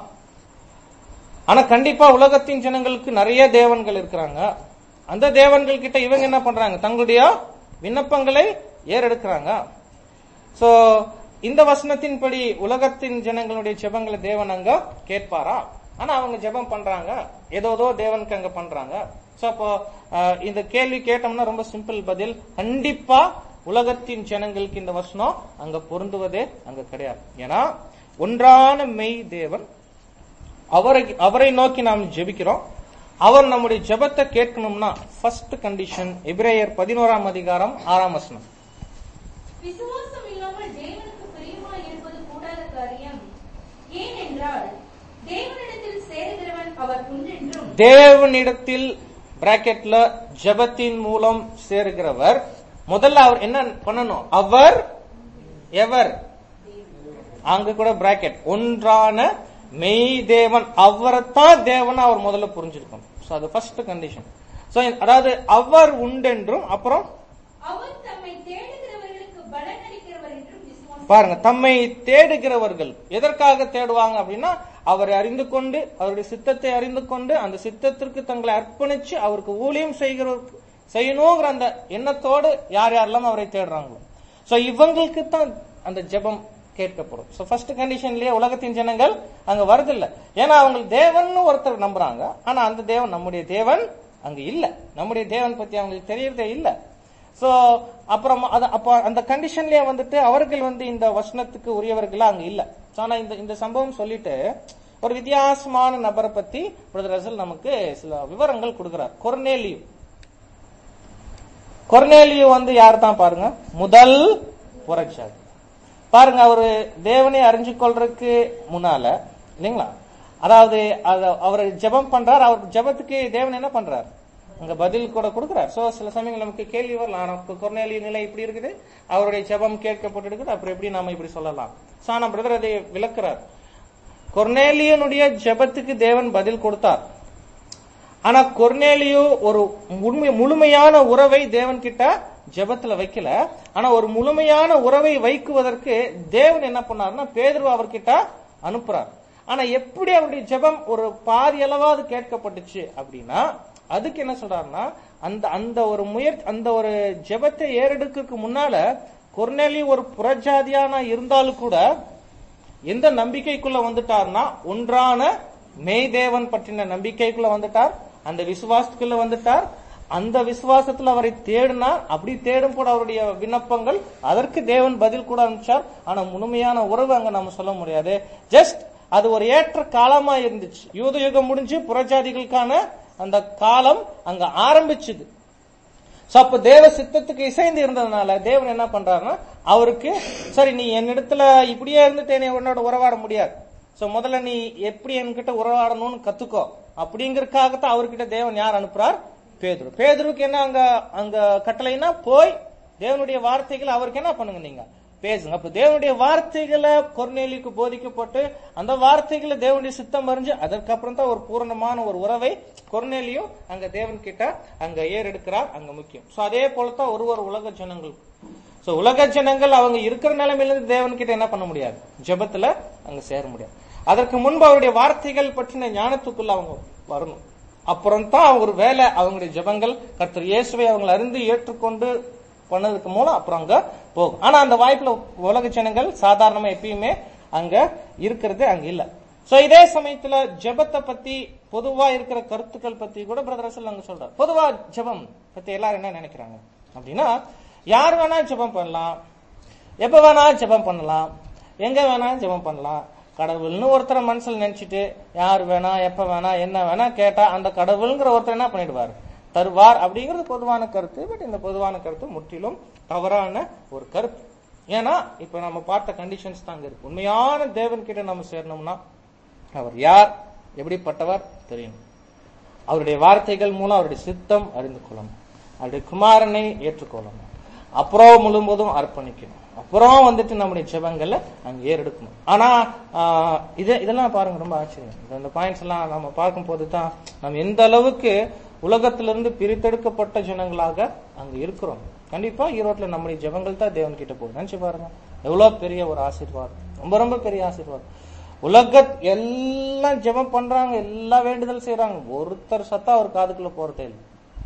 ஆனா கண்டிப்பா உலகத்தின் ஜனங்களுக்கு நிறைய தேவன்கள் இருக்கிறாங்க அந்த தேவன்கள் கிட்ட இவங்க என்ன பண்றாங்க தங்களுடைய விண்ணப்பங்களை ஏறெடுக்கிறாங்க சோ இந்த வசனத்தின்படி உலகத்தின் ஜனங்களுடைய ஜெபங்களை தேவன் அங்க கேட்பாரா ஆனா அவங்க ஜெபம் பண்றாங்க ஏதோ ஏதோ தேவனுக்கு அங்க பண்றாங்க சோ அப்போ அஹ், இந்த கேள்வி கேட்டோம்னா ரொம்ப சிம்பிள் பதில் கண்டிப்பா உலகத்தின் ஜனங்களுக்கு இந்த வசனம் அங்க பொருந்துவதே அங்க கிடையாது ஏன்னா ஒன்றான மெய் தேவன் அவரை அவரை நோக்கி நாம் ஜெபிக்கிறோம் அவர் நம்முடைய ஜெபத்தை கேட்கணும்னா ஃபர்ஸ்ட் கண்டிஷன் எபிரேயர் பதினோராம் அதிகாரம் ஆறாம் வசனம் விசுவாசம் இல்லாமல் தேவனுக்கு பிரியமாய் இருப்பது கூடாத காரியம் ஏனென்றால் தேவனிடத்தில் சேருகிறவன் அவர் உண்டென்றும் தேவனிடத்தில் பிராக்கெட்ல ஜெபத்தின் மூலம் சேருகிறவர் முதல்ல அவர் என்ன பண்ணணும் அவர் எவர் அங்க கூட பிராக்கெட் ஒன்றான மெய் தேவன் அவரைத்தான் தேவன் அவர் முதல்ல புரிஞ்சிருக்கணும் சோ அது ஃபர்ஸ்ட் கண்டிஷன் சோ அதாவது அவர் உண்டென்றும் அப்புறம் அவர் தம்மை தேடுகிறவர்களுக்கு பலன் அளிக்கிறவர் என்றும் விசுவாசி பாருங்க தம்மை தேடுகிறவர்கள் எதற்காக தேடுவாங்க அப்படின்னா அவரை அறிந்து கொண்டு அவருடைய சித்தத்தை அறிந்து கொண்டு அந்த சித்தத்திற்கு தங்களை அர்ப்பணிச்சு அவருக்கு ஊழியம் செய்கிற செய்யணுங்கிற அந்த எண்ணத்தோடு யார் யாரெல்லாம் அவரை தேடுறாங்களோ சோ இவங்களுக்கு தான் அந்த ஜெபம் கேட்கப்படும் சோ ஃபர்ஸ்ட் கண்டிஷன்லயே உலகத்தின் ஜனங்கள் அங்க வருதில்ல ஏன்னா அவங்க தேவன் ஒருத்தர் நம்புறாங்க ஆனா அந்த தேவன் நம்முடைய தேவன் அங்க இல்ல நம்முடைய தேவன் பத்தி அவங்களுக்கு தெரியறதே இல்ல சோ அப்புறம் அது அப்ப அந்த கண்டிஷன்லயே வந்துட்டு அவர்கள் வந்து இந்த வசனத்துக்கு உரியவர்களா அங்க இல்ல So, ஆனா இந்த இந்த சம்பவம் சொல்லிட்டு ஒரு வித்தியாசமான நபரை பத்தி பிரதர் ரசல் நமக்கு சில விவரங்கள் கொடுக்கிறார் கொர்னேலியு கொர்னேலியு வந்து யார் தான் பாருங்க முதல் புரட்சாதி பாருங்க அவரு தேவனை அறிஞ்சு கொள்றதுக்கு முன்னால இல்லைங்களா அதாவது அத- அவர் ஜெபம் பண்றார் அவர் ஜெபத்துக்கு தேவன் என்ன பண்றார் அங்க பதில் கூட கொடுக்கிறார் சோ சில சமயங்கள் நமக்கு கேள்வி வரலாம் ஆனா கொர்னேலிய நிலை இப்படி இருக்குது அவருடைய ஜெபம் கேட்கப்பட்டிருக்குது அப்புறம் எப்படி நாம இப்படி சொல்லலாம் சோ ஆனா பிரதர் அதை விளக்குறார் கொர்னேலியனுடைய ஜெபத்துக்கு தேவன் பதில் கொடுத்தார் ஆனா கொர்னேலியோ ஒரு உண்மை முழுமையான உறவை தேவன் கிட்ட ஜெபத்துல வைக்கல ஆனா ஒரு முழுமையான உறவை வைக்குவதற்கு தேவன் என்ன பண்ணாருன்னா பேதுரு அவர்கிட்ட அனுப்புறார் ஆனா எப்படி அவருடைய ஜெபம் ஒரு பாதி அளவாவது கேட்கப்பட்டுச்சு அப்படின்னா அதுக்கு என்ன சொல்றாருன்னா அந்த அந்த ஒரு முயற்சி அந்த ஒரு ஜெபத்தை ஏறெடுக்கிறதுக்கு முன்னால கொர்னேலி ஒரு புறஜாதியான இருந்தாலும் கூட எந்த நம்பிக்கைக்குள்ள வந்துட்டார்னா ஒன்றான மெய்தேவன் பற்றின நம்பிக்கைக்குள்ள வந்துட்டார் அந்த விசுவாசத்துக்குள்ள வந்துட்டார் அந்த விசுவாசத்துல அவரை தேடினார் அப்படி தேடும் கூட அவருடைய விண்ணப்பங்கள் அதற்கு தேவன் பதில் கூட அனுப்பிச்சார் ஆனா முழுமையான உறவு அங்க நம்ம சொல்ல முடியாது ஜஸ்ட் அது ஒரு ஏற்ற காலமா இருந்துச்சு யூத யுகம் முடிஞ்சு புறஜாதிகளுக்கான அந்த காலம் அங்க ஆரம்பிச்சுது சோ அப்ப தேவ சித்தத்துக்கு இசைந்து இருந்ததுனால தேவன் என்ன பண்றாருன்னா அவருக்கு சரி நீ என்னிடத்துல இப்படியே இருந்துட்டு என்னை உன்னோட உறவாட முடியாது சோ முதல்ல நீ எப்படி என்கிட்ட உறவாடணும்னு கத்துக்கோ அப்படிங்கறதுக்காகத்தான் அவர்கிட்ட தேவன் யார் அனுப்புறார் பேதுரு பேதுருக்கு என்ன அங்க அங்க கட்டளைன்னா போய் தேவனுடைய வார்த்தைகளை அவருக்கு என்ன பண்ணுங்க நீங்க பேசுங்க அப்ப தேவனுடைய வார்த்தைகளை கொர்நேலிக்கு போதிக்கப்பட்டு அந்த வார்த்தைகளை தேவனுடைய சித்தம் அறிஞ்சு அதற்கப்புறம் தான் ஒரு பூரணமான ஒரு உறவை கொர்நேலியும் அங்க தேவன் கிட்ட அங்க ஏறெடுக்கிறார் அங்க முக்கியம் சோ அதே போலதான் ஒரு ஒரு உலக ஜனங்கள் சோ உலக ஜனங்கள் அவங்க இருக்கிற நிலைமையில இருந்து தேவன் கிட்ட என்ன பண்ண முடியாது ஜெபத்துல அங்க சேர முடியாது அதற்கு முன்பு அவருடைய வார்த்தைகள் பற்றின ஞானத்துக்குள்ள அவங்க வரணும் அப்புறம் தான் ஒரு வேலை அவங்களுடைய ஜெபங்கள் கர்த்தர் இயேசுவை அவங்க அறிந்து ஏற்றுக்கொண்டு பண்ணதுக்கு மூலம் அப்புறம் அங்க போகும் ஆனா அந்த வாய்ப்புல உலக ஜனங்கள் சாதாரணமா எப்பயுமே அங்க இருக்கிறது அங்க இல்ல சோ இதே சமயத்துல ஜெபத்தை பத்தி பொதுவா இருக்கிற கருத்துக்கள் பத்தி கூட பிரதர் ரசல் அங்க சொல்றார் பொதுவா ஜெபம் பத்தி எல்லாரும் என்ன நினைக்கிறாங்க அப்படின்னா யார் வேணா ஜெபம் பண்ணலாம் எப்ப வேணா ஜெபம் பண்ணலாம் எங்க வேணா ஜெபம் பண்ணலாம் கடவுள்னு ஒருத்தரை மனசுல நினைச்சிட்டு யார் வேணா எப்ப வேணா என்ன வேணா கேட்டா அந்த கடவுள்ங்கிற ஒருத்தர் என்ன பண்ணிடுவார் தருவார் அப்படிங்கிறது பொதுவான கருத்து பட் இந்த பொதுவான கருத்து முற்றிலும் தவறான ஒரு கருத்து ஏன்னா இப்ப நம்ம பார்த்த கண்டிஷன்ஸ் தாங்க இருக்கு உண்மையான தேவன் கிட்ட நம்ம சேரணும்னா அவர் யார் எப்படிப்பட்டவர் தெரியணும் அவருடைய வார்த்தைகள் மூலம் அவருடைய சித்தம் அறிந்து கொள்ளணும் அவருடைய குமாரனை ஏற்றுக்கொள்ளணும் அப்புறம் முழுவதும் அர்ப்பணிக்கணும் அப்புறம் வந்துட்டு நம்முடைய ஜெபங்கள்ல அங்க ஏறெடுக்கணும் ஆனா ஆஹ், இது இதெல்லாம் பாருங்க ரொம்ப ஆச்சரியம் இந்த- இந்த பாயிண்ட்ஸ் எல்லாம் நம்ம பார்க்கும் போது தான் நம்ம எந்த அளவுக்கு உலகத்திலிருந்து பிரித்தெடுக்கப்பட்ட ஜனங்களாக அங்க இருக்கிறோம் கண்டிப்பா ஈரோட்ல நம்முடைய ஜெபங்கள் தான் தேவன் கிட்ட போகுது நினைச்சு பாருங்க எவ்வளவு பெரிய ஒரு ஆசீர்வாதம் ரொம்ப ரொம்ப பெரிய ஆசீர்வாதம் உலக எல்லாம் ஜெபம் பண்றாங்க எல்லா வேண்டுதல் செய்யறாங்க ஒருத்தர் சத்தா அவர் காதுக்குள்ள போறதே இல்லை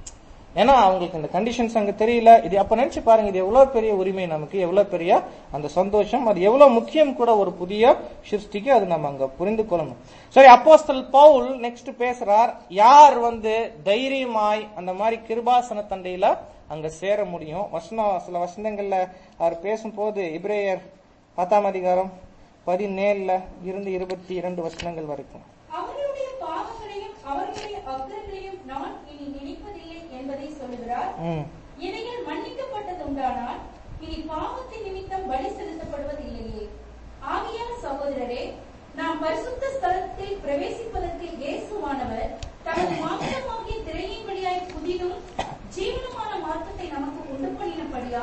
ஏன்னா அவங்களுக்கு இந்த கண்டிஷன்ஸ் அங்க தெரியல இது அப்ப நினைச்சு பாருங்க இது எவ்வளவு பெரிய உரிமை நமக்கு எவ்வளவு பெரிய அந்த சந்தோஷம் அது எவ்வளவு முக்கியம் கூட ஒரு புதிய சிருஷ்டிக்கு அது நம்ம அங்க புரிந்து கொள்ளணும் சரி அப்போஸ்தல் பவுல் நெக்ஸ்ட் பேசுறார் யார் வந்து தைரியமாய் அந்த மாதிரி கிருபாசன தண்டையில அங்க சேர முடியும் வசனம் சில வசனங்கள்ல அவர் பேசும்போது இப்ரேயர் பத்தாம் அதிகாரம் பதினேழுல இருந்து இருபத்தி இரண்டு வசனங்கள் வரைக்கும் அவர்களுடைய பாவங்களையும் அவர்களுடைய அக்கிரங்களையும் நான் இனி நினைப்பதில்லை என்பதை சொல்லுகிறார் ம் இவைகள் மன்னிக்கப்பட்டது உண்டானால் இனி பாவத்தின் நிமித்தம் பலி செலுத்தப்படுவதில்லையே ஆகையால் சகோதரரே நாம் பரிசுத்த ஸ்தலத்தில் பிரவேசிப்பதற்கு இயேசுவானவர் தமது மாம்சமாகிய திரையின் வழியாய் புதிதும் ஜீவனமான மார்க்கத்தை நமக்கு உண்டு பண்ணினபடியால்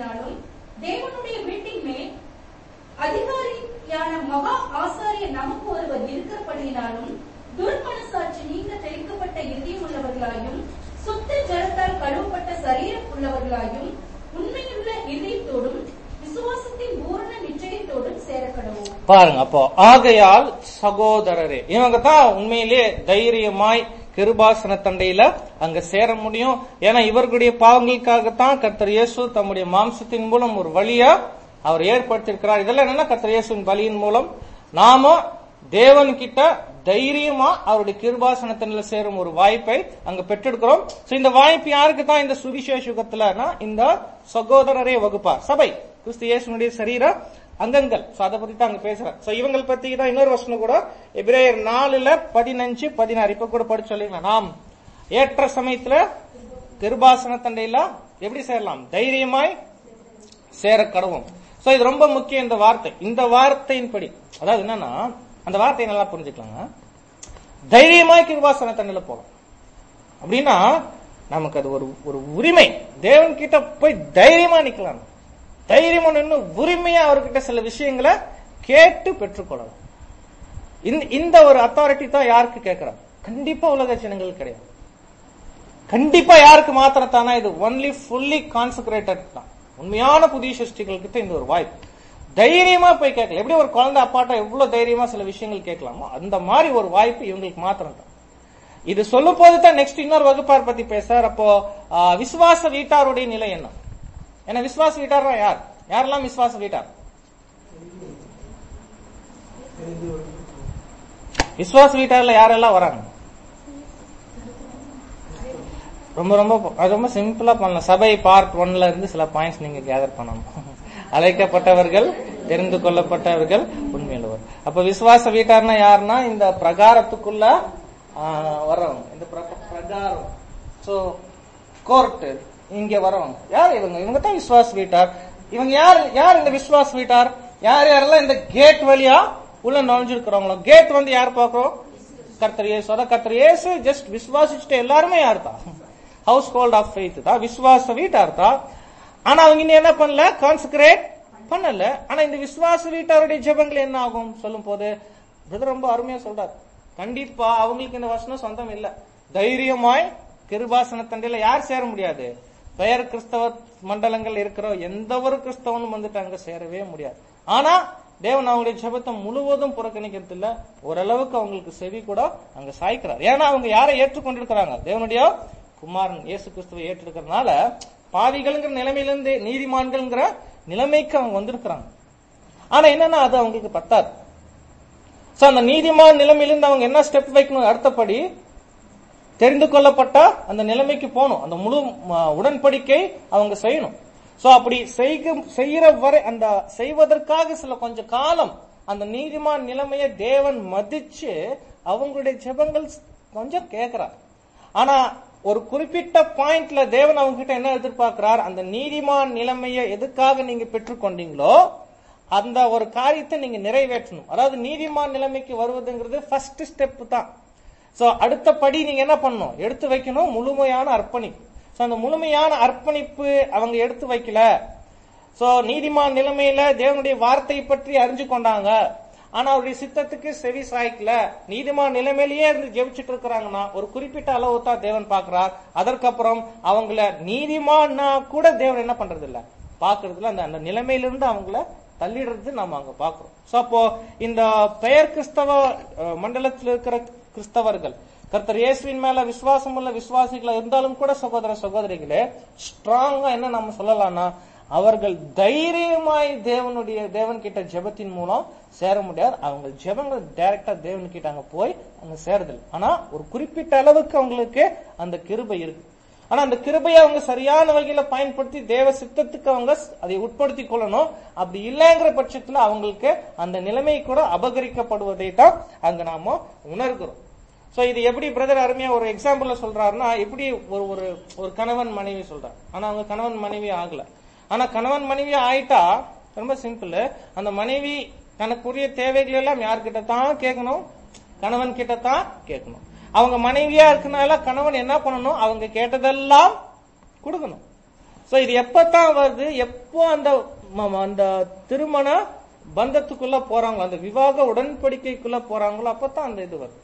இருக்கிறபடியினாலும் தேவனுடைய வீட்டின் மேல் அதிகாரியான மகா ஆசாரியர் நமக்கு ஒருவர் இருக்கிறபடியினாலும் துர்மனசாட்சி நீங்க தெளிக்கப்பட்ட இதயம் உள்ளவர்களாயும் சுத்த ஜலத்தால் கழுவப்பட்ட சரீரம் உள்ளவர்களாயும் உண்மையுள்ள இதயத்தோடும் விசுவாசத்தின் பூரண நிச்சயத்தோடும் சேரக்கடவோம் பாருங்க அப்போ ஆகையால் சகோதரரே இவங்க தான் உண்மையிலே தைரியமாய் கிருபாசன தண்டையில அங்க சேர முடியும் ஏன்னா இவர்களுடைய பாவங்களுக்காகத்தான் கர்த்தர் இயேசு தம்முடைய மாம்சத்தின் மூலம் ஒரு வழியா அவர் ஏற்படுத்தியிருக்கிறார் இதெல்லாம் என்னன்னா கர்த்தர் இயேசுவின் பலியின் மூலம் நாம தேவன் கிட்ட தைரியமா அவருடைய கிருபாசனத்தில சேரும் ஒரு வாய்ப்பை அங்க பெற்றெடுக்கிறோம் சோ இந்த வாய்ப்பு யாருக்கு தான் இந்த சுவிசேஷ யுகத்துலனா இந்த சகோதரரே வகுப்பார் சபை கிறிஸ்து இயேசுனுடைய சரீர அங்கங்கள் சோ அதை பத்தி தான் அங்க பேசுறேன் சோ இவங்களை பத்தி தான் இன்னொரு வசனம் கூட எபிரேயர் நாலுல பதினஞ்சு பதினாறு இப்ப கூட படிச்சு சொல்லிங்களா நாம் ஏற்ற சமயத்துல கிருபாசன தண்டையில எப்படி சேரலாம் தைரியமாய் சேர கடவும் சோ இது ரொம்ப முக்கியம் இந்த வார்த்தை இந்த வார்த்தையின்படி அதாவது என்னன்னா அந்த வார்த்தையை நல்லா புரிஞ்சுக்கலாங்க தைரியமாய் கிருபாசன தண்டையில போகலாம் அப்படின்னா நமக்கு அது ஒரு ஒரு உரிமை தேவன் கிட்ட போய் தைரியமா நிக்கலாம் தைரியமா நின்று உரிமையா அவர்கிட்ட சில விஷயங்களை கேட்டு பெற்றுக்கொள்ளலாம் இந்த- இந்த ஒரு அத்தாரிட்டி தான் யாருக்கு கேட்கிறாங்க கண்டிப்பா உலக ஜனங்கள் கிடையாது கண்டிப்பா யாருக்கு மாத்திரம் தானா இது ஒன்லி ஃபுல்லி கான்சென்ட்ரேட்டட் தான் உண்மையான புதிய சிருஷ்டிகள் கிட்ட இந்த ஒரு வாய்ப்பு தைரியமா போய் கேட்கலாம் எப்படி ஒரு குழந்தை அப்பாட்ட எவ்வளவு தைரியமா சில விஷயங்கள் கேட்கலாமோ அந்த மாதிரி ஒரு வாய்ப்பு இவங்களுக்கு மாத்திரம் தான் இது சொல்லும் போது தான் நெக்ஸ்ட் இன்னொரு வகுப்பார் பத்தி பேசுறார் அப்போ ஆ, விசுவாச வீட்டாருடைய நிலை என்ன ஏன்னா விசுவாச வீட்டார்னா யார் யாரெல்லாம் விசுவாச வீட்டார் விசுவாச வீட்டார்ல யாரெல்லாம் வராங்க ரொம்ப ரொம்ப அது ரொம்ப சிம்பிளா பண்ணலாம் சபை பார்ட் ஒன்ல இருந்து சில பாயிண்ட்ஸ் நீங்க கேதர் பண்ணணும் அழைக்கப்பட்டவர்கள் தெரிந்து கொள்ளப்பட்டவர்கள் உண்மையுள்ளவர் அப்ப விசுவாச வீட்டார்னா யாருன்னா இந்த பிரகாரத்துக்குள்ள ஆ, வர்றவங்க இந்த பிர- பிரகாரம் சோ கோர்ட் இங்க வரவங்க யார் இவங்க இவங்க தான் விசுவாச வீட்டார் இவங்க யார் யார் இந்த விசுவாச வீட்டார் யார் யாரெல்லாம் இந்த கேட் வழியா உள்ள நுழைஞ்சிருக்கிறவங்களோ கேட் வந்து யார் பார்க்கிறோம் கர்த்தர் இயேசு அதான் கர்த்தர் இயேசு ஜஸ்ட் விசுவாசிச்சுட்டு எல்லாருமே யார் தான் ஹவுஸ் ஹோல்ட் ஆஃப் ஃபெய்த் தான் விசுவாச வீட்டார் தான் ஆனா அவங்க இன்னும் என்ன பண்ணல கான்சென்ட்ரேட் பண்ணல ஆனா இந்த விசுவாச வீட்டாருடைய ஜெபங்கள் என்ன ஆகும் சொல்லும் போது பிரதர் ரொம்ப அருமையா சொல்றாரு கண்டிப்பா அவங்களுக்கு இந்த வசனம் சொந்தம் இல்ல தைரியமாய் கிருபாசன தண்டையில யார் சேர முடியாது பெயர் கிறிஸ்தவ மண்டலங்கள் இருக்கிற எந்த ஒரு கிறிஸ்தவனும் வந்துட்டு அங்க சேரவே முடியாது ஆனா தேவன் அவங்களுடைய ஜெபத்தை முழுவதும் புறக்கணிக்கிறது இல்ல ஓரளவுக்கு அவங்களுக்கு செவி கூட அங்க சாய்க்கிறார் ஏன்னா அவங்க யாரை ஏற்றுக்கொண்டிருக்கிறாங்க தேவனுடைய குமாரன் இயேசு கிறிஸ்துவை ஏற்றிருக்கிறதுனால பாவிகள்ங்கிற நிலைமையிலிருந்து நீதிமான்கள்ங்கிற நிலைமைக்கு அவங்க வந்திருக்கிறாங்க ஆனா என்னன்னா அது அவங்களுக்கு பத்தாது சோ அந்த நீதிமான் நிலைமையிலிருந்து அவங்க என்ன ஸ்டெப் வைக்கணும் அடுத்தபடி தெரிந்து கொள்ளப்பட்ட அந்த நிலைமைக்கு போகணும் அந்த முழு ம, உடன்படிக்கை அவங்க செய்யணும் சோ அப்படி செய்க செய்யற வரை அந்த செய்வதற்காக சில கொஞ்ச காலம் அந்த நீதிமான் நிலைமையை தேவன் மதிச்சு அவங்களுடைய ஜெபங்கள் கொஞ்சம் கேட்கிறார் ஆனா ஒரு குறிப்பிட்ட பாயிண்ட்ல தேவன் அவங்க கிட்ட என்ன எதிர்பார்க்கிறார் அந்த நீதிமான் நிலைமையை எதுக்காக நீங்க பெற்றுக்கொண்டீங்களோ அந்த ஒரு காரியத்தை நீங்க நிறைவேற்றணும் அதாவது நீதிமான் நிலைமைக்கு வருவதுங்கிறது ஃபர்ஸ்ட் ஸ்டெப் தான் சோ அடுத்த படி நீங்க என்ன பண்ணணும் எடுத்து வைக்கணும் முழுமையான அர்ப்பணிப்பு சோ அந்த முழுமையான அர்ப்பணிப்பு அவங்க எடுத்து வைக்கல சோ நீதிமான் நிலைமையில தேவனுடைய வார்த்தையை பற்றி அறிஞ்சு கொண்டாங்க ஆனா அவருடைய சித்தத்துக்கு செவி சாய்க்கல நீதிமான் நிலைமையிலேயே இருந்து ஜெபிச்சுட்டு இருக்கிறாங்கன்னா ஒரு குறிப்பிட்ட அளவு தான் தேவன் பார்க்கிறார் அதற்கப்புறம் அவங்கள நீதிமான்னா கூட தேவன் என்ன பண்றது இல்ல பாக்குறதுல அந்த அந்த நிலைமையிலிருந்து அவங்கள தள்ளிடுறது நாம அங்க பாக்குறோம் சோ அப்போ இந்த பெயர் கிறிஸ்தவ அஹ், மண்டலத்தில் இருக்கிற கிறிஸ்தவர்கள் கர்த்தர் இயேசுவின் மேல விசுவாசம் உள்ள விசுவாசிகளா இருந்தாலும் கூட சகோதர சகோதரிகளே ஸ்ட்ராங்கா என்ன நம்ம சொல்லலாம்னா அவர்கள் தைரியமாய் தேவனுடைய தேவன் கிட்ட ஜெபத்தின் மூலம் சேர முடியாது அவங்க ஜெபங்கள் டைரக்டா தேவன் கிட்ட அங்க போய் அங்க சேருதல் ஆனா ஒரு குறிப்பிட்ட அளவுக்கு அவங்களுக்கு அந்த கிருபை இருக்கு ஆனா அந்த கிருபையை அவங்க சரியான வகையில பயன்படுத்தி தேவ சித்தத்துக்கு அவங்க அதை உட்படுத்திக் கொள்ளணும் அப்படி இல்லைங்கிற பட்சத்துல அவங்களுக்கு அந்த நிலைமை கூட அபகரிக்கப்படுவதை தான் அங்க நாம உணர்கிறோம் சோ இது எப்படி பிரதர் அருமையா ஒரு எக்ஸாம்பிள்ல சொல்றாருன்னா எப்படி ஒரு ஒரு ஒரு கணவன் மனைவி சொல்றார் ஆனா அவங்க கணவன் மனைவி ஆகல ஆனா கணவன் மனைவி ஆயிட்டா ரொம்ப சிம்பிள் அந்த மனைவி தனக்குரிய தேவைகள் எல்லாம் யார்கிட்ட தான் கேட்கணும் கணவன் கிட்ட தான் கேட்கணும் அவங்க மனைவியா இருக்கனால கணவன் என்ன பண்ணணும் அவங்க கேட்டதெல்லாம் கொடுக்கணும் சோ இது எப்பதான் வருது எப்போ அந்த ம- அந்த திருமண பந்தத்துக்குள்ள போறாங்களோ அந்த விவாக உடன்படிக்கைக்குள்ள போறாங்களோ அப்பதான் அந்த இது வருது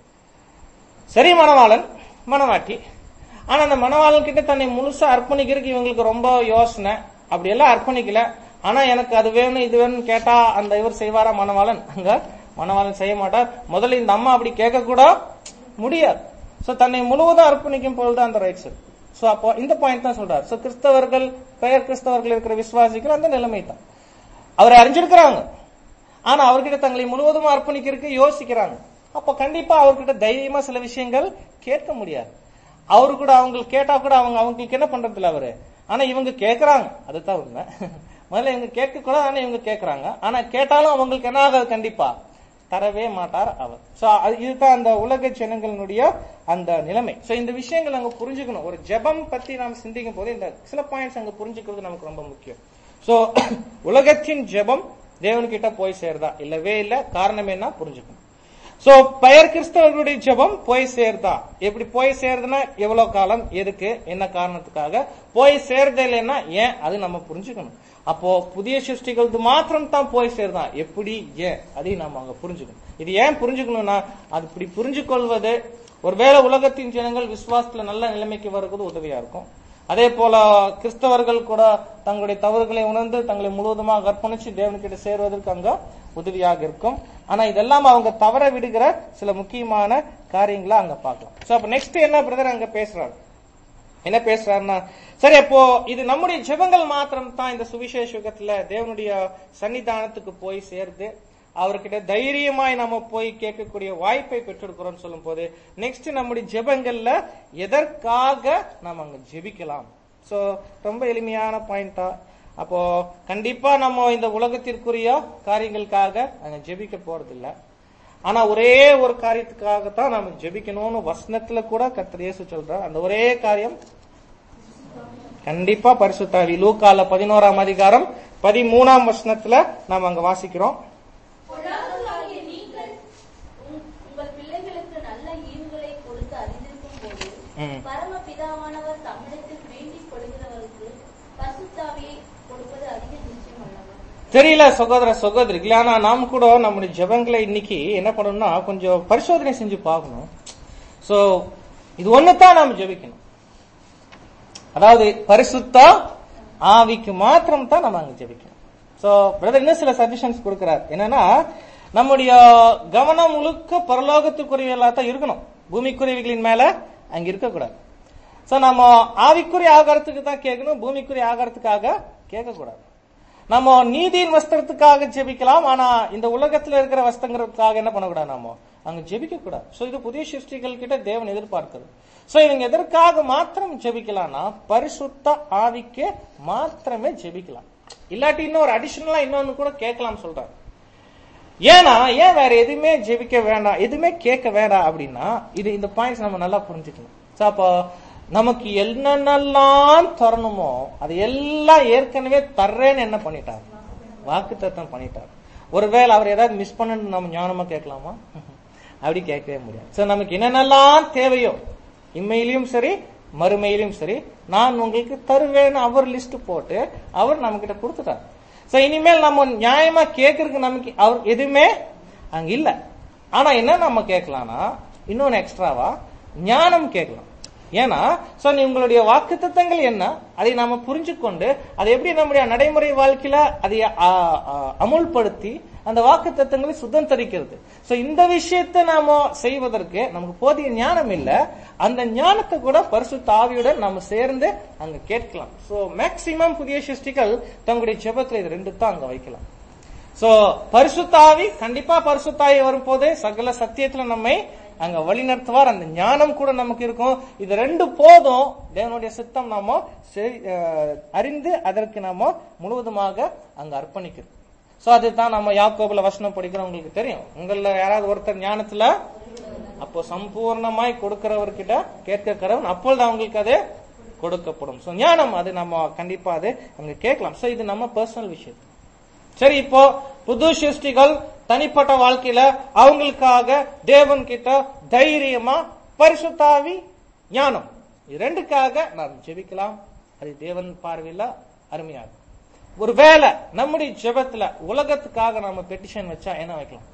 சரி மணவாளன் மணவாட்டி ஆனா அந்த மணவாளன் கிட்ட தன்னை முழுசா அர்ப்பணிக்கிறதுக்கு இவங்களுக்கு ரொம்ப யோசனை அப்படி எல்லாம் அர்ப்பணிக்கல ஆனா எனக்கு அது வேணும் இது வேணும்னு கேட்டா அந்த இவர் செய்வாரா மணவாளன் அங்க மணவாளன் செய்ய மாட்டார் முதல்ல இந்த அம்மா அப்படி கேட்க கூட முடியாது சோ தன்னை முழுவதும் அர்ப்பணிக்கும் பொழுது அந்த ரைட்ஸ் சோ அப்போ இந்த பாயிண்ட் தான் சொல்றாரு சோ கிறிஸ்தவர்கள் பெயர் கிறிஸ்தவர்கள் இருக்கிற விசுவாசிகள் அந்த நிலைமை தான் அவரை அறிஞ்சிருக்கிறாங்க ஆனா அவர்கிட்ட தங்களை முழுவதும் அர்ப்பணிக்கிறதுக்கு யோசிக்கிறாங்க அப்ப கண்டிப்பா அவர்கிட்ட தைரியமா சில விஷயங்கள் கேட்க முடியாது அவரு கூட அவங்க கேட்டா கூட அவங்க அவங்களுக்கு என்ன பண்றது இல்ல அவரு ஆனா இவங்க கேக்குறாங்க அதுதான் உண்மை முதல்ல இவங்க கேட்க கூட ஆனா இவங்க கேக்குறாங்க ஆனா கேட்டாலும் அவங்களுக்கு என்ன ஆகாது கண்டிப்பா தரவே மாட்டார் அவர் சோ இதுதான் அந்த உலக ஜனங்களுடைய அந்த நிலைமை சோ இந்த விஷயங்கள் அங்க புரிஞ்சுக்கணும் ஒரு ஜெபம் பத்தி நாம் சிந்திக்கும் போது இந்த சில பாயிண்ட்ஸ் அங்க புரிஞ்சுக்கிறது நமக்கு ரொம்ப முக்கியம் சோ உலகத்தின் ஜெபம் தேவன்கிட்ட போய் சேருதா இல்லவே இல்ல காரணம் என்ன புரிஞ்சுக்கணும் சோ பெயர் கிறிஸ்தவர்களுடைய ஜெபம் போய் சேருதா எப்படி போய் சேருதுன்னா எவ்வளவு காலம் எதுக்கு என்ன காரணத்துக்காக போய் சேருதே இல்லைன்னா ஏன் அது நம்ம புரிஞ்சுக்கணும் அப்போ புதிய சிருஷ்டிகளுக்கு மாத்திரம் தான் போய் சேருதா எப்படி ஏன் அதையும் நம்ம அங்க புரிஞ்சுக்கணும் இது ஏன் புரிஞ்சுக்கணும்னா அது இப்படி புரிஞ்சு கொள்வது ஒருவேளை உலகத்தின் ஜனங்கள் விசுவாசத்துல நல்ல நிலைமைக்கு வருவது உதவியா இருக்கும் அதே போல கிறிஸ்தவர்கள் கூட தங்களுடைய தவறுகளை உணர்ந்து தங்களை முழுவதுமாக அர்ப்பணிச்சு தேவன்கிட்ட சேருவதற்கு அங்க உதவியாக இருக்கும் ஆனா இதெல்லாம் அவங்க தவற விடுகிற சில முக்கியமான காரியங்களை அங்க பார்க்கலாம் சோ அப்ப நெக்ஸ்ட் என்ன பிரதர் அங்க பேசுறாரு என்ன பேசுறாருன்னா சரி அப்போ இது நம்முடைய ஜெபங்கள் மாத்திரம் தான் இந்த சுவிசேஷ யுகத்துல தேவனுடைய சன்னிதானத்துக்கு போய் சேர்ந்து அவர்கிட்ட தைரியமாய் நம்ம போய் கேட்கக்கூடிய வாய்ப்பை பெற்றிருக்கிறோம் சொல்லும் போது நெக்ஸ்ட் நம்முடைய ஜெபங்கள்ல எதற்காக நாம் அங்க ஜெபிக்கலாம் சோ ரொம்ப எளிமையான பாயிண்டா அப்போ கண்டிப்பா நம்ம இந்த உலகத்திற்குரிய காரியங்களுக்காக அங்க ஜெபிக்க போறது இல்ல ஆனா ஒரே ஒரு காரியத்துக்காக தான் நாம ஜெபிக்கணும்னு வசனத்துல கூட கர்த்தர் இயேசு சொல்றார் அந்த ஒரே காரியம் கண்டிப்பா பரிசுத்தாவி லூக்கால பதினோராம் அதிகாரம் பதிமூணாம் வசனத்துல நாம் அங்க வாசிக்கிறோம் பொல்லாதவர்களாகிய நீங்கள் உங்- உங்கள் பிள்ளைகளுக்கு நல்ல ஈவுகளை கொடுத்து அறிந்திருக்கும் போது ம். பரமபிதாவானவர் தம்மிடத்தில் வேண்டிக் கொடுக்கிறவருக்கு பசுத்தாவியை கொடுப்பது அதிக நிச்சயம் அல்லவா தெரியல சகோதர சகோதரிகள் ஆனா நாம் கூட நம்முடைய ஜெபங்களை இன்னைக்கு என்ன பண்ணணும்னா கொஞ்சம் பரிசோதனை செஞ்சு பார்க்கணும் சோ இது ஒண்ணுதான் நாம் ஜெபிக்கணும் அதாவது பரிசுத்த ஆவிக்கு மாத்திரம் தான் நம்ம அங்க ஜெபிக்கணும் சோ பிரதர் இன்னும் சில சஜஷன்ஸ் கொடுக்கிறார் என்னன்னா நம்முடைய கவனம் முழுக்க பரலோகத்துக்குரியவர்களா தான் இருக்கணும் பூமிக்குரியவைகளின் மேல அங்க இருக்கக்கூடாது சோ நம்ம ஆவிக்குரிய ஆகாரத்துக்கு தான் கேட்கணும் பூமிக்குரிய ஆகாரத்துக்காக கேட்கக்கூடாது நம்ம நீதியின் வஸ்திரத்துக்காக ஜெபிக்கலாம் ஆனா இந்த உலகத்துல இருக்கிற வஸ்திரங்களுக்காக என்ன பண்ணக்கூடாது நாம அங்க ஜெபிக்க கூடாது சோ இது புதிய சிருஷ்டிகள் கிட்ட தேவன் எதிர்பார்க்கிறது சோ இவங்க எதற்காக மாத்திரம் ஜெபிக்கலாம்னா பரிசுத்த ஆவிக்கு மாத்திரமே ஜெபிக்கலாம் இல்லாட்டி இன்னும் ஒரு அடிஷனலா இன்னொன்னு கூட கேட்கலாம் சொல்றாரு ஏன்னா ஏன் வேற எதுவுமே ஜெபிக்க வேண்டாம் எதுவுமே கேட்க வேண்டாம் அப்படின்னா இது இந்த பாயிண்ட்ஸ் நம்ம நல்லா புரிஞ்சுக்கணும் சோ அப்போ நமக்கு என்னென்னலாம் தரணுமோ அது எல்லாம் ஏற்கனவே தர்றேன்னு என்ன பண்ணிட்டார் வாக்கு தத்தம் பண்ணிட்டார் ஒருவேளை அவர் ஏதாவது மிஸ் பண்ணு நம்ம ஞானமா கேட்கலாமா அப்படி கேட்கவே முடியாது சோ நமக்கு என்னென்னலாம் தேவையோ இம்மையிலும் சரி மறுமையிலும் சரி நான் உங்களுக்கு தருவேன்னு அவர் லிஸ்ட் போட்டு அவர் நம்ம கிட்ட கொடுத்துட்டார் சோ இனிமேல் நம்ம நியாயமா கேட்கறதுக்கு நமக்கு அவர் எதுவுமே அங்க இல்ல ஆனா என்ன நம்ம கேட்கலாம்னா இன்னொன்னு எக்ஸ்ட்ராவா ஞானம் கேட்கலாம் ஏன்னா சோ நீ உங்களுடைய வாக்குத்தத்தங்கள் என்ன அதை நாம புரிஞ்சு கொண்டு அதை எப்படி நம்முடைய நடைமுறை வாழ்க்கையில அதை ஆ, ஆ, அமுல்படுத்தி அந்த வாக்குத்தத்தங்களை சுதந்திரிக்கிறது சோ இந்த விஷயத்தை நாம செய்வதற்கு நமக்கு போதிய ஞானம் இல்ல அந்த ஞானத்தை கூட பரிசுத்த ஆவியுடன் நாம சேர்ந்து அங்க கேட்கலாம் சோ மேக்சிமம் புதிய சிருஷ்டிகள் தங்களுடைய ஜெபத்துல இது ரெண்டு தான் அங்க வைக்கலாம் சோ பரிசுத்தாவி கண்டிப்பா பரிசுத்தாவி வரும்போது சகல சத்தியத்துல நம்மை அங்க வழிநடத்துவார் அந்த ஞானம் கூட நமக்கு இருக்கும் இது ரெண்டு போதும் தேவனுடைய சித்தம் நாம செய்- அஹ், அறிந்து அதற்கு நாம முழுவதுமாக அங்க அர்ப்பணிக்கிறோம் சோ அதுதான் நம்ம யாக்கோபுல வசனம் படிக்கிறவங்களுக்கு தெரியும் உங்கள யாராவது ஒருத்தர் ஞானத்துல அப்போ சம்பூர்ணமாய் கொடுக்கிறவர்கிட்ட கேட்கிறவன் அப்பொழுது அவங்களுக்கு அது கொடுக்கப்படும் சோ ஞானம் அது நம்ம கண்டிப்பா அது அங்க கேட்கலாம் சோ இது நம்ம பர்சனல் விஷயம் சரி இப்போ புது சிருஷ்டிகள் தனிப்பட்ட வாழ்க்கையில அவங்களுக்காக தேவன் கிட்ட தைரியமா பரிசுத்தாவி ஞானம் இது ரெண்டுக்காக நாம் ஜெபிக்கலாம் அது தேவன் பார்வையில அருமையா இருக்கும் ஒருவேளை நம்முடைய ஜெபத்துல உலகத்துக்காக நம்ம பெட்டிஷன் வச்சா என்ன வைக்கலாம்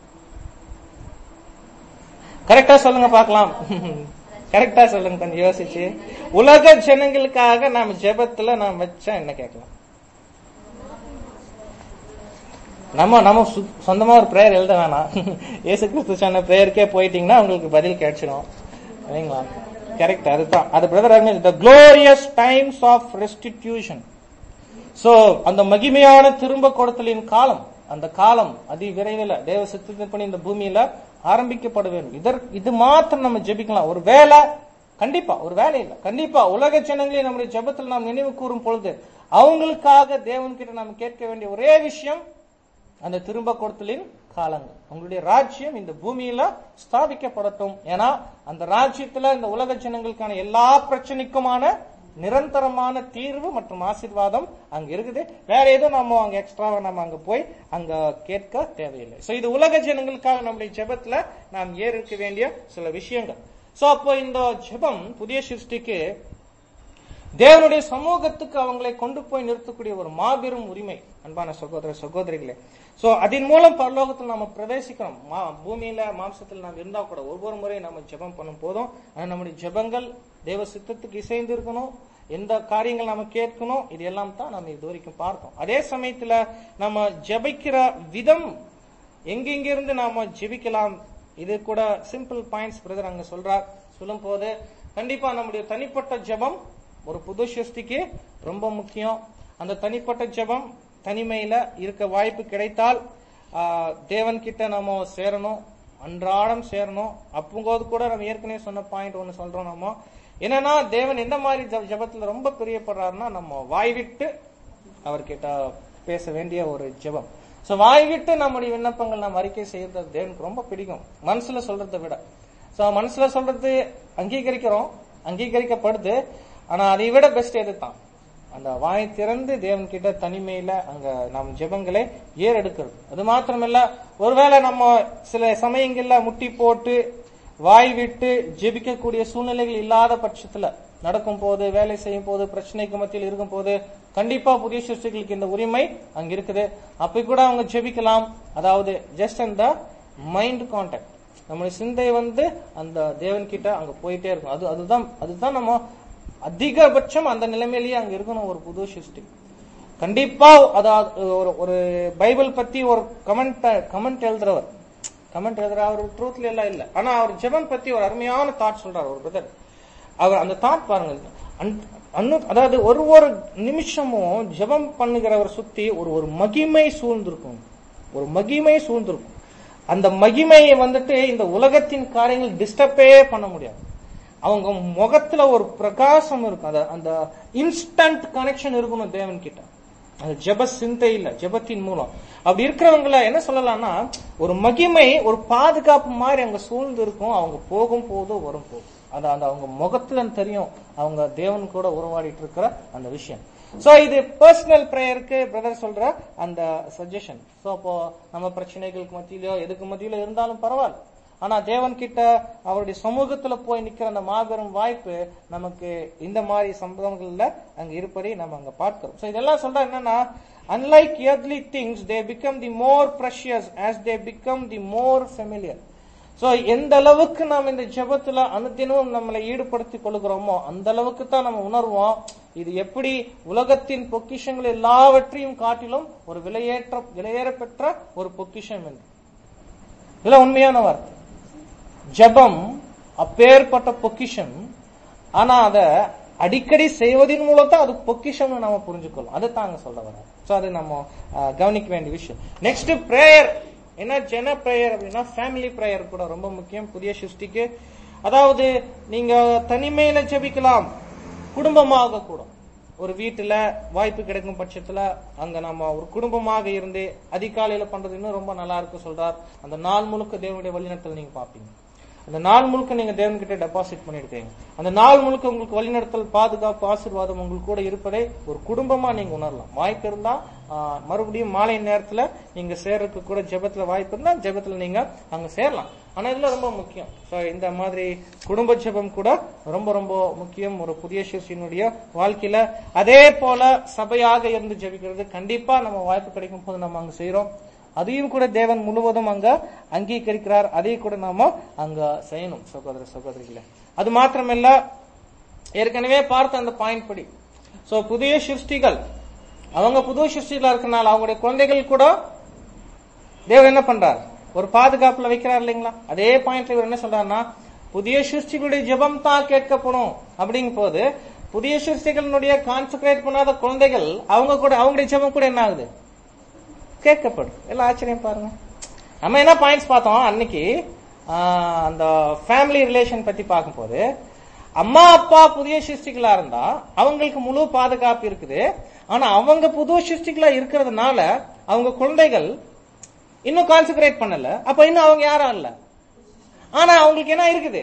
கரெக்டா சொல்லுங்க பார்க்கலாம் கரெக்டா சொல்லுங்க கொஞ்சம் யோசிச்சு உலக ஜனங்களுக்காக நாம ஜெபத்துல நாம் வச்சா என்ன கேட்கலாம் நம்ம நம்ம சு- சொந்தமா ஒரு பிரேயர் எழுத வேணாம் இயேசு கிறிஸ்து சொன்ன பிரேயருக்கே போயிட்டீங்கன்னா உங்களுக்கு பதில் கிடைச்சிடும் சரிங்களா கரெக்ட் அதுதான் அது brother the glorious times of restitution so அந்த மகிமையான திரும்ப கொடுத்தலின் காலம் அந்த காலம் அதி விரைவில் தேவ சித்தத்தின்படி இந்த பூமியில ஆரம்பிக்கப்பட வேண்டும் இதர் இது மாத்திரம் நம்ம ஜெபிக்கலாம் ஒரு வேலை கண்டிப்பா ஒரு வேலை இல்ல கண்டிப்பா உலக ஜனங்களை நம்முடைய ஜெபத்தில் நாம் நினைவு கூறும் பொழுது அவங்களுக்காக தேவன்கிட்ட நாம் கேட்க வேண்டிய ஒரே விஷயம் அந்த திரும்ப கொடுத்தலின் காலங்கள் உங்களுடைய ராஜ்யம் இந்த பூமியில ஸ்தாபிக்கப்படட்டும் ஏன்னா அந்த ராஜ்யத்துல இந்த உலக ஜனங்களுக்கான எல்லா பிரச்சனைக்குமான நிரந்தரமான தீர்வு மற்றும் ஆசீர்வாதம் அங்க இருக்குது வேற எதுவும் நம்ம அங்க எக்ஸ்ட்ராவா நம்ம அங்க போய் அங்க கேட்க தேவையில்லை சோ இது உலக ஜனங்களுக்காக நம்முடைய ஜெபத்துல நாம் ஏற்க வேண்டிய சில விஷயங்கள் சோ அப்போ இந்த ஜெபம் புதிய சிருஷ்டிக்கு தேவனுடைய சமூகத்துக்கு அவங்களை கொண்டு போய் நிறுத்தக்கூடிய ஒரு மாபெரும் உரிமை அன்பான சகோதர சகோதரிகளே சோ அதன் மூலம் பரலோகத்தில் நாம பிரவேசிக்கிறோம் மா- பூமியில மாம்சத்தில் நாம் இருந்தா கூட ஒவ்வொரு முறை நம்ம ஜெபம் பண்ணும் போதும் ஆனா நம்முடைய ஜெபங்கள் தேவ சித்தத்துக்கு இசைந்து இருக்கணும் எந்த காரியங்கள் நாம கேட்கணும் இது எல்லாம் தான் நம்ம இது வரைக்கும் பார்த்தோம் அதே சமயத்துல நம்ம ஜெபிக்கிற விதம் எங்கெங்கிருந்து நாம ஜெபிக்கலாம் இது கூட சிம்பிள் பாயிண்ட்ஸ் பிரதர் அங்க சொல்றார் சொல்லும் போது கண்டிப்பா நம்முடைய தனிப்பட்ட ஜெபம் ஒரு புது சிருஷ்டிக்கு ரொம்ப முக்கியம் அந்த தனிப்பட்ட ஜெபம் தனிமையில இருக்க வாய்ப்பு கிடைத்தால் ஆஹ், தேவன் கிட்ட நம்ம சேரணும் அன்றாடம் சேரணும் அப்போது கூட நம்ம ஏற்கனவே சொன்ன பாயிண்ட் ஒன்னு சொல்றோம் நம்ம என்னன்னா தேவன் எந்த மாதிரி ஜெப- ஜெபத்துல ரொம்ப பிரியப்படுறாருன்னா நம்ம வாய் விட்டு அவர்கிட்ட பேச வேண்டிய ஒரு ஜெபம் சோ வாய் விட்டு நம்முடைய விண்ணப்பங்கள் நாம் அறிக்கை செய்யறது தேவனுக்கு ரொம்ப பிடிக்கும் மனசுல சொல்றதை விட சோ மனசுல சொல்றது அங்கீகரிக்கிறோம் அங்கீகரிக்கப்படுது ஆனா அதை விட பெஸ்ட் எது தான் அந்த வாய் திறந்து தேவன் கிட்ட தனிமையில அங்க நம் ஜெபங்களை ஏறெடுக்கிறது அது மாத்திரமல்ல ஒருவேளை நம்ம சில சமயங்கள்ல முட்டி போட்டு வாய் விட்டு ஜெபிக்கக்கூடிய சூழ்நிலைகள் இல்லாத பட்சத்துல நடக்கும் போது வேலை செய்யும் போது பிரச்சனைக்கு மத்தியில் இருக்கும் போது கண்டிப்பா புதிய சிருஷ்டிகளுக்கு இந்த உரிமை அங்க இருக்குது அப்ப கூட அவங்க ஜெபிக்கலாம் அதாவது ஜஸ்ட் அந்த மைண்ட் கான்டாக்ட் நம்முடைய சிந்தை வந்து அந்த தேவன் கிட்ட அங்க போயிட்டே இருக்கும் அது அதுதான் அதுதான் நம்ம அதிகபட்சம் அந்த நிலைமையிலேயே அங்க இருக்கணும் ஒரு புது சிருஷ்டி கண்டிப்பா அதாவது ஒரு ஒரு பைபிள் பத்தி ஒரு கமெண்ட் கமெண்ட் எழுதுறவர் கமெண்ட் எழுதுற அவர் ட்ரூத்ல எல்லாம் இல்ல ஆனா அவர் ஜெபம் பத்தி ஒரு அருமையான தாட் சொல்றாரு ஒரு பிரதர் அவர் அந்த தாட் பாருங்க அன்- அன்னு- அதாவது ஒரு ஒரு நிமிஷமும் ஜெபம் பண்ணுகிறவர் சுத்தி ஒரு ஒரு மகிமை சூழ்ந்திருக்கும் ஒரு மகிமை சூழ்ந்திருக்கும் அந்த மகிமையை வந்துட்டு இந்த உலகத்தின் காரியங்கள் டிஸ்டர்பே பண்ண முடியாது அவங்க முகத்துல ஒரு பிரகாசம் இருக்கும் அந்த அந்த இன்ஸ்டன்ட் கனெக்ஷன் இருக்கணும் தேவன் கிட்ட அது ஜெப சிந்தை இல்ல ஜெபத்தின் மூலம் அப்படி இருக்கிறவங்கள என்ன சொல்லலாம்னா ஒரு மகிமை ஒரு பாதுகாப்பு மாதிரி அங்க சூழ்ந்து இருக்கும் அவங்க போகும் போது வரும் போதும் அது அந்த அவங்க முகத்துல தெரியும் அவங்க தேவன் கூட உறவாடிட்டு இருக்கிற அந்த விஷயம் சோ இது பர்சனல் ப்ரேயருக்கு பிரதர் சொல்ற அந்த சஜஷன் சோ அப்போ நம்ம பிரச்சனைகளுக்கு மத்தியிலயோ எதுக்கு மத்தியிலோ இருந்தாலும் பரவாயில்ல ஆனா தேவன் கிட்ட அவருடைய சமூகத்துல போய் நிக்கிற அந்த மாபெரும் வாய்ப்பு நமக்கு இந்த மாதிரி சம்பவங்கள்ல அங்க இருப்பதை நம்ம அங்க பார்க்கிறோம் சோ இதெல்லாம் சொல்ற என்னன்னா unlike earthly things they become the more precious as they become the more familiar so எந்த அளவுக்கு நாம் இந்த ஜெபத்துல அனுதினமும் நம்மளை ஈடுபடுத்திக் கொள்கிறோமோ அந்த அளவுக்கு தான் நம்ம உணர்வோம் இது எப்படி உலகத்தின் பொக்கிஷங்கள் எல்லாவற்றையும் காட்டிலும் ஒரு விலையேற்ற விலையேற பெற்ற ஒரு பொக்கிஷம் என்று இதெல்லாம் உண்மையான வார்த்தை ஜெபம் அப்பேற்பட்ட பொக்கிஷம் ஆனா அத அடிக்கடி செய்வதன் மூலம் தான் அது பொக்கிஷம்னு நாம புரிஞ்சுக்கொள்ளும் அதை தாங்க சொல்ல வர சோ அது நம்ம அஹ், கவனிக்க வேண்டிய விஷயம் நெக்ஸ்ட் பிரேயர் என்ன ஜென பிரேயர் அப்படின்னா ஃபேமிலி பிரேயர் கூட ரொம்ப முக்கியம் புதிய சிருஷ்டிக்கு அதாவது நீங்க தனிமையில ஜெபிக்கலாம் குடும்பமாக கூட ஒரு வீட்டுல வாய்ப்பு கிடைக்கும் பட்சத்துல அங்க நம்ம ஒரு குடும்பமாக இருந்து அதிகாலையில பண்றது இன்னும் ரொம்ப நல்லா இருக்கு சொல்றார் அந்த நாள் முழுக்க தேவனுடைய வழிநடத்தல் நீங்க பாப்பீங்க அந்த நாள் முழுக்க நீங்க தேவன்கிட்ட டெபாசிட் பண்ணிருக்கீங்க அந்த நாள் முழுக்க உங்களுக்கு வழிநடத்தல் பாதுகாப்பு ஆசீர்வாதம் உங்களுக்கு கூட இருப்பதை ஒரு குடும்பமா நீங்க உணரலாம் வாய்ப்பு இருந்தா ஆஹ், மறுபடியும் மாலை நேரத்துல நீங்க சேர்றதுக்கு கூட ஜெபத்துல வாய்ப்பு இருந்தா ஜெபத்துல நீங்க அங்க சேரலாம் ஆனா இதுல ரொம்ப முக்கியம் சோ இந்த மாதிரி குடும்ப ஜெபம் கூட ரொம்ப ரொம்ப முக்கியம் ஒரு புதிய சிறுசியினுடைய வாழ்க்கையில அதே போல சபையாக இருந்து ஜெபிக்கிறது கண்டிப்பா நம்ம வாய்ப்பு கிடைக்கும் போது நம்ம அங்க செய்யறோம் அதையும் கூட தேவன் முழுவதும் அங்க அங்கீகரிக்கிறார் அதையும் கூட நாம அங்க செய்யணும் சகோதர சகோதரிகளை அது மாத்திரமல்ல ஏற்கனவே பார்த்த அந்த பாயிண்ட் படி சோ புதிய சிருஷ்டிகள் அவங்க புது சிருஷ்டிகளா இருக்கனால அவங்களுடைய குழந்தைகள் கூட தேவன் என்ன பண்றார் ஒரு பாதுகாப்புல வைக்கிறார் இல்லைங்களா அதே பாயிண்ட்ல இவர் என்ன சொல்றாருன்னா புதிய சிருஷ்டிகளுடைய ஜெபம் தான் கேட்கப்படும் அப்படிங்கும் போது புதிய சிருஷ்டிகளினுடைய கான்சென்ட்ரேட் பண்ணாத குழந்தைகள் அவங்க கூட அவங்களுடைய ஜெபம் கூட என்ன ஆகுது கேட்கப்படும் எல்லாம் ஆச்சரியம் பாருங்க நம்ம என்ன பாயிண்ட்ஸ் பார்த்தோம் அன்னைக்கு ஆஹ், அந்த ஃபேமிலி ரிலேஷன் பத்தி பார்க்கும்போது அம்மா அப்பா புதிய சிருஷ்டிகளா இருந்தா அவங்களுக்கு முழு பாதுகாப்பு இருக்குது ஆனா அவங்க புது சிருஷ்டிகளா இருக்கிறதுனால அவங்க குழந்தைகள் இன்னும் கான்சென்ட்ரேட் பண்ணல அப்ப இன்னும் அவங்க யாரும் இல்ல ஆனா அவங்களுக்கு என்ன இருக்குது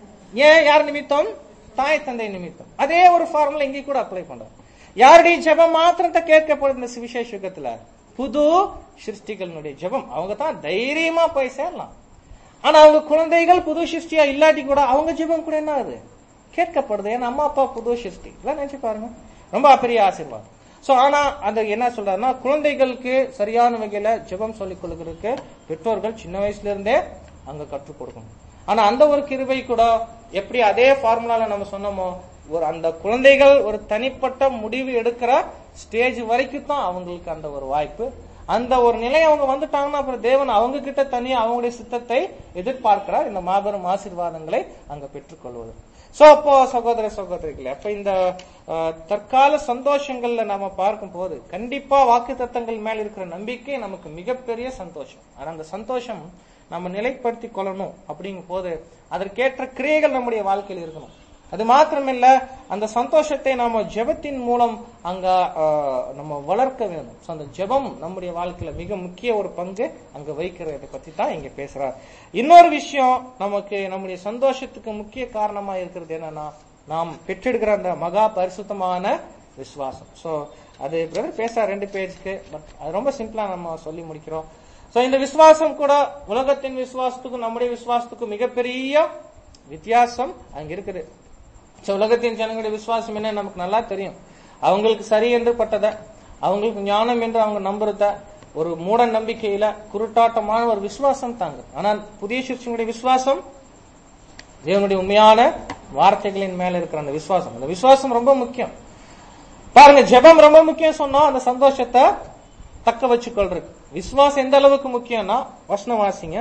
ஏன் யார் நிமித்தம் தாய் தந்தை நிமித்தம் அதே ஒரு ஃபார்முலா இங்கே கூட அப்ளை பண்றோம் யாருடைய ஜெபம் மாத்திரத்தை கேட்கப்படுது இந்த சுவிசேஷ யுகத்துல புது சிருஷ்டிகளினுடைய ஜெபம் அவங்க தான் தைரியமா போய் சேரலாம் ஆனா அவங்க குழந்தைகள் புது சிருஷ்டியா இல்லாட்டி கூட அவங்க ஜெபம் கூட என்ன ஆகுது கேட்கப்படுது ஏன்னா அம்மா அப்பா புது சிருஷ்டி இதெல்லாம் நினைச்சு பாருங்க ரொம்ப பெரிய ஆசீர்வாதம் சோ ஆனா அந்த என்ன சொல்றாருன்னா குழந்தைகளுக்கு சரியான வகையில ஜெபம் சொல்லிக் கொடுக்கறதுக்கு பெற்றோர்கள் சின்ன வயசுல இருந்தே அங்க கற்றுக் கொடுக்கணும் ஆனா அந்த ஒரு கிருபை கூட எப்படி அதே ஃபார்முலால நம்ம சொன்னோமோ ஒரு அந்த குழந்தைகள் ஒரு தனிப்பட்ட முடிவு எடுக்கிற ஸ்டேஜ் வரைக்கும் தான் அவங்களுக்கு அந்த ஒரு வாய்ப்பு அந்த ஒரு நிலை அவங்க வந்துட்டாங்கன்னா அப்புறம் தேவன் அவங்க கிட்ட தனியா அவங்களுடைய சித்தத்தை எதிர்பார்க்கிறார் இந்த மாபெரும் ஆசீர்வாதங்களை அங்க பெற்றுக்கொள்வது சோ அப்போ சகோதர சகோதரிகளே அப்ப இந்த அஹ், தற்கால சந்தோஷங்கள்ல நாம பார்க்கும் போது கண்டிப்பா வாக்கு தத்தங்கள் மேல இருக்கிற நம்பிக்கை நமக்கு மிகப்பெரிய சந்தோஷம் ஆனா அந்த சந்தோஷம் நம்ம நிலைப்படுத்தி கொள்ளணும் அப்படிங்கும் போது அதற்கேற்ற கிரியைகள் நம்முடைய வாழ்க்கையில் இருக்கணும் அது மாத்திரமில்ல அந்த சந்தோஷத்தை நாம ஜெபத்தின் மூலம் அங்க ஆஹ், நம்ம வளர்க்க வேண்டும் So, அந்த ஜெபம் நம்முடைய வாழ்க்கையில மிக முக்கிய ஒரு பங்கு அங்க வைக்கிறதை பத்தி தான் இங்க பேசுறார் இன்னொரு விஷயம் நமக்கு நம்முடைய சந்தோஷத்துக்கு முக்கிய காரணமா இருக்கிறது என்னன்னா நாம் பெற்றெடுக்கிற அந்த மகா பரிசுத்தமான விசுவாசம் சோ அது பிரதர் பேச ரெண்டு பேஜ்க்கு பட் அது ரொம்ப சிம்பிளா நம்ம சொல்லி முடிக்கிறோம் சோ இந்த விசுவாசம் கூட உலகத்தின் விசுவாசத்துக்கும் நம்முடைய விசுவாசத்துக்கும் மிகப்பெரிய வித்தியாசம் அங்க இருக்குது சோ உலகத்தின் ஜனங்களுடைய விசுவாசம் என்ன நமக்கு நல்லா தெரியும் அவங்களுக்கு சரி என்று பட்டத அவங்களுக்கு ஞானம் என்று அவங்க நம்புறத ஒரு மூட நம்பிக்கையில குருட்டாட்டமான ஒரு விசுவாசம் தாங்க ஆனால் புதிய சிருஷ்டிகளுடைய விசுவாசம் தேவனுடைய உண்மையான வார்த்தைகளின் மேல இருக்கிற அந்த விசுவாசம் அந்த விசுவாசம் ரொம்ப முக்கியம் பாருங்க ஜெபம் ரொம்ப முக்கியம் சொன்னா அந்த சந்தோஷத்தை தக்க வச்சுக்கொள்றது விசுவாசம் எந்த அளவுக்கு முக்கியம்னா வசனம் வாசிங்க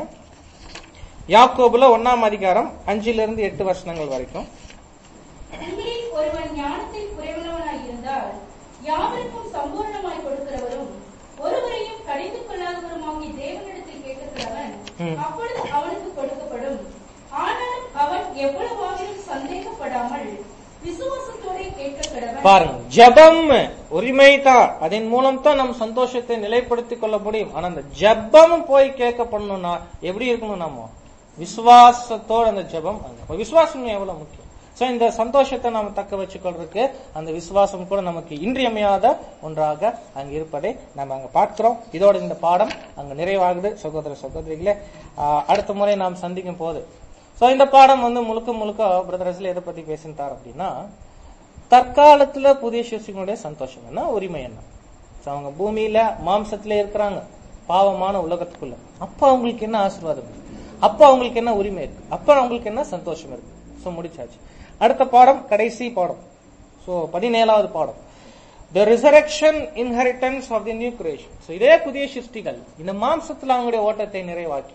யாக்கோபுல ஒன்னாம் அதிகாரம் அஞ்சுல இருந்து எட்டு வருஷங்கள் வரைக்கும் உங்களில் ஒருவன் ஞானத்தில் குறைவுள்ளவனாய் இருந்தால் யாவருக்கும் சம்பூர்ணமாய் கொடுக்கிறவரும் ஒருவரையும் கடிந்து கொள்ளாதவருமாகிய தேவனிடத்தில் கேட்கிறவன் ம். அப்பொழுது அவனுக்கு கொடுக்கப்படும் ஆனாலும் அவன் எவ்வளவாகிலும் சந்தேகப்படாமல் விசுவாசத்தோட கேட்க கடவன் பாருங்க ஜெபம் உரிமை தான் அதன் மூலம் தான் நம்ம சந்தோஷத்தை நிலைப்படுத்திக் கொள்ள முடியும் ஆனா அந்த ஜெபம் போய் கேட்கப்படணும்னா எப்படி இருக்கணும் நாம விசுவாசத்தோட அந்த ஜெபம் அங்க. அப்ப விசுவாசம் எவ்வளவு முக்கியம் சோ இந்த சந்தோஷத்தை நாம தக்க வச்சுக்கொள்றதுக்கு அந்த விசுவாசம் கூட நமக்கு இன்றியமையாத ஒன்றாக அங்க இருப்பதை நம்ம அங்க பார்க்கிறோம் இதோட இந்த பாடம் அங்க நிறைவாகுது சகோதர சகோதரிகளே ஆஹ், அடுத்த முறை நாம் சந்திக்கும் போது சோ இந்த பாடம் வந்து முழுக்க முழுக்க பிரதரஸ்ல எதை பத்தி பேசிட்டார் அப்படின்னா தற்காலத்துல புதிய சிசுகளுடைய சந்தோஷம் என்ன உரிமை என்ன So, அவங்க பூமியில மாம்சத்துல இருக்கிறாங்க பாவமான உலகத்துக்குள்ள அப்ப அவங்களுக்கு என்ன ஆசீர்வாதம் இருக்கு அப்ப அவங்களுக்கு என்ன உரிமை இருக்கு அப்ப அவங்களுக்கு என்ன சந்தோஷம் இருக்கு சோ முடிச்சாச்சு அடுத்த பாடம் கடைசி பாடம் சோ பதினேழாவது பாடம் the resurrection inheritance of the new creation so இதே புதிய சிருஷ்டிகள் இந்த மாம்சத்துல அவங்களுடைய ஓட்டத்தை நிறைவாக்கி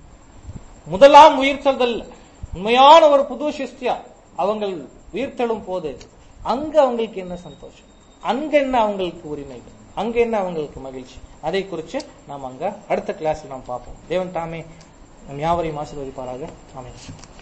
முதலாம் உயிர்த்தெழுதல் உண்மையான ஒரு புது சிருஷ்டியா அவங்க உயிர்த்தெழும் போது அங்க அவங்களுக்கு என்ன சந்தோஷம் அங்க என்ன அவங்களுக்கு உரிமைகள் அங்க என்ன அவங்களுக்கு மகிழ்ச்சி அதை குறித்து நாம் அங்க அடுத்த கிளாஸ்ல நாம் பார்ப்போம் தேவன் தாமே நம் யாவரையும் ஆசீர்வதிப்பாராக ஆமென்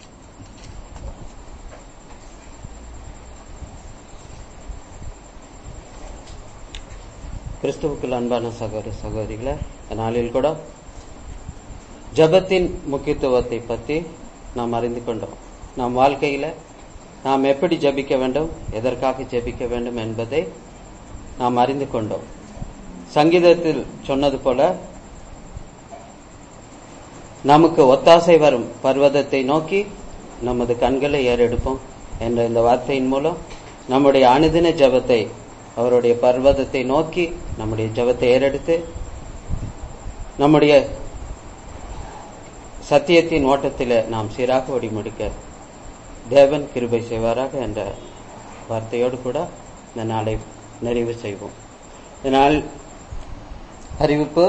கிறிஸ்துவுக்குள் அன்பான சகோதர சகோதரிகளை இந்த நாளில் கூட ஜெபத்தின் முக்கியத்துவத்தை பற்றி நாம் அறிந்து கொண்டோம் நம் வாழ்க்கையில நாம் எப்படி ஜெபிக்க வேண்டும் எதற்காக ஜெபிக்க வேண்டும் என்பதை நாம் அறிந்து கொண்டோம் சங்கீதத்தில் சொன்னது போல நமக்கு ஒத்தாசை வரும் பர்வதத்தை நோக்கி நமது கண்களை ஏறெடுப்போம் என்ற இந்த வார்த்தையின் மூலம் நம்முடைய அனுதின ஜெபத்தை அவருடைய பர்வதத்தை நோக்கி நம்முடைய ஜெபத்தை ஏறெடுத்து நம்முடைய சத்தியத்தின் ஓட்டத்திலே நாம் சீராக ஓடி முடிக்க தேவன் கிருபை செய்வாராக என்ற வார்த்தையோடு கூட இந்த நாளை நிறைவு செய்வோம் இந்த நாள் அறிவிப்பு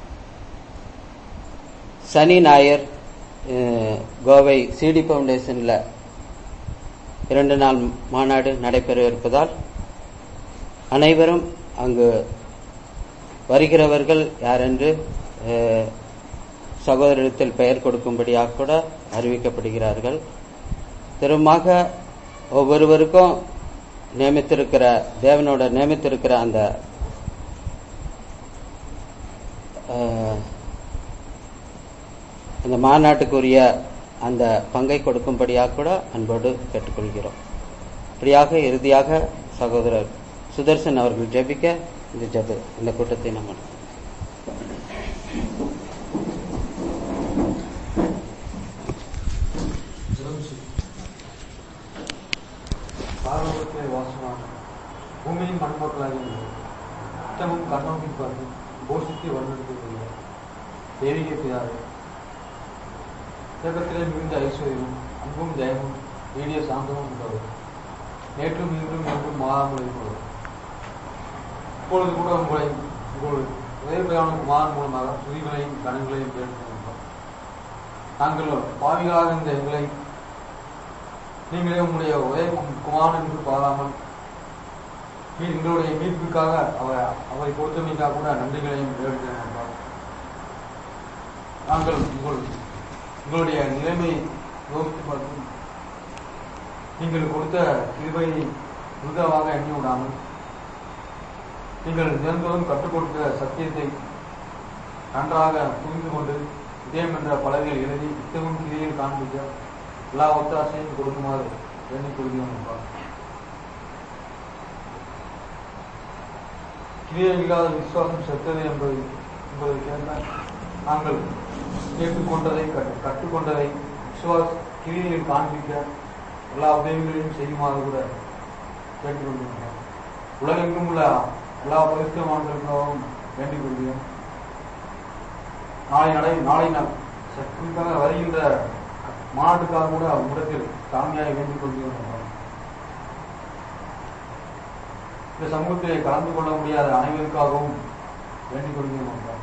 சனி ஞாயர் அஹ், கோவை சிடி ஃபவுண்டேஷன்ல இரண்டு நாள் மாநாடு நடைபெற இருப்பதால் அனைவரும் அங்கு வருகிறவர்கள் யாரென்று அஹ், சகோதரத்தில் பெயர் கொடுக்கும்படியாக கூட அறிவிக்கப்படுகிறார்கள் திரும்பமாக ஒவ்வொருவருக்கும் நியமித்திருக்கிற தேவனோட நியமித்திருக்கிற அந்த அஹ், அந்த மாநாட்டுக்குரிய அந்த பங்கை கொடுக்கும்படியாக கூட அன்போடு கேட்டுக்கொள்கிறோம் இப்படியாக இறுதியாக சகோதரர் சுதர்சன் அவர்கள் ஜெபிக்க இந்த ஜெப இந்த கூட்டத்தை நம்ம பாரம்பரியத்திலே வாசமான பூமியின் மண்மக்களாக உத்தமும் கண்ணோக்கி பார்த்து போஷித்து வழிநடத்துவதில்லை தெய்வீக பிதாவே உலகத்திலே மிகுந்த ஐஸ்வர்யமும் அன்பும் ஜெயமும் நீடிய சாந்தமும் உண்டவர் நேற்றும் இன்றும் என்றும் மாறாமல் இருப்பவர் இப்பொழுது கூட உங்களை உங்கள் உதவியான குமாரன் மூலமாக துதிகளையும் கணங்களையும் கேட்டுக்கொண்டோம் நாங்கள் பாவிகளாக இருந்த எங்களை நீங்களே உங்களுடைய ஒரே குமாரன் என்று பாராமல் மீ- எங்களுடைய மீட்புக்காக அவர் அவரை கொடுத்தமைக்காக கூட நன்றிகளையும் வேண்டுகிறோம் நாங்கள் உங்கள் உங்களுடைய நிலைமையை யோசித்து பார்த்து நீங்கள் கொடுத்த கிருபையை விருதாவாக எண்ணி விடாமல் நீங்கள் நிரந்தரம் கற்றுக் கொடுத்த சத்தியத்தை நன்றாக புரிந்து கொண்டு இதயம் என்ற பலகையில் எழுதி இத்தமும் கிரியில் காண்பிக்க எல்லா ஒத்தாசையும் கொடுக்குமாறு வேண்டிக் கொள்கிறோம் அப்பா. கிரியை இல்லாத விசுவாசம் செத்தது என்பதை என்பதை கேட்ட நாங்கள் கேட்டுக்கொண்டதை கற்று- கற்றுக்கொண்டதை விசுவாச கிரியையில் காண்பிக்க எல்லா உதவிகளையும் செய்யுமாறு கூட கேட்டுக்கொள்கிறோம் உலகெங்கும் உள்ள எல்லா பரிசுத்தமானங்களுக்காகவும் வேண்டிக் கொள்கிறோம் நாளை நடை நாளை ந- சற்றுக்காக வருகின்ற மாநாட்டுக்காக கூட உங்களிடத்தில் தாழ்மையாக வேண்டிக் கொள்கிறோம் அப்பா. இந்த சமூகத்திலே கலந்து கொள்ள முடியாத அனைவருக்காகவும் வேண்டிக் கொள்கிறோம் அப்பா.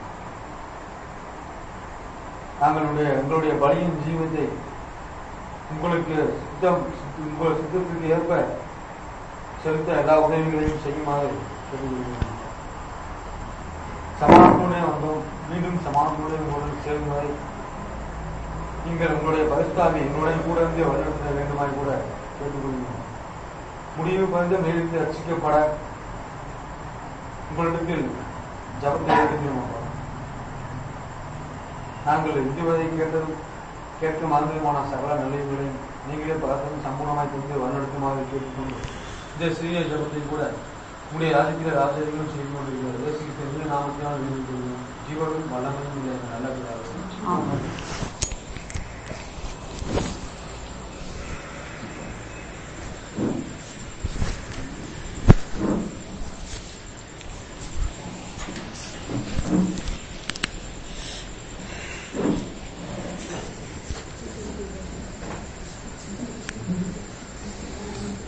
நாங்களுடைய எங்களுடைய பலியின் ஜீவத்தை உங்களுக்கு சித்தம் உங்கள் சித்தத்துக்கு ஏற்ப செலுத்த எல்லா உதவிகளையும் செய்யுமாறு கேட்டுக்கொள்கிறோம். சமாதானத்தோடே வந்தோம் மீண்டும் சமாதானத்தோடே உங்களுடன் சேரும் வரை நீங்கள் உங்களுடைய பரிசுத்தாவி என்னுடைய கூட இருந்து வழிநடத்த வேண்டுமாய் கூட கேட்டுக்கொள்கிறோம் முடிவு பறிந்த மேலிருந்து ரட்சிக்கப்பட உங்களிடத்தில் ஜபத்தை ஏற்றுகிறோம் அப்பா. நாங்கள் இதுவரை கேட்டதும் கேட்க மறந்ததுமான சகல நிலைகளையும் நீங்களே பார்த்தும் சம்பூர்ணமாய் கொண்டு வழிநடத்துமாறு கேட்டுக்கொண்டு இந்த சிறிய ஜபத்தை கூட உங்களுடைய ராஜ்யத்தில் ராஜ்யங்களும் செய்து கொண்டிருக்கிறது இயேசு கிறிஸ்து நாமத்தினால் வேண்டிக் கொள்கிறோம் ஜீவனும் வல்லமையும் உள்ள நல்ல பிதாவே.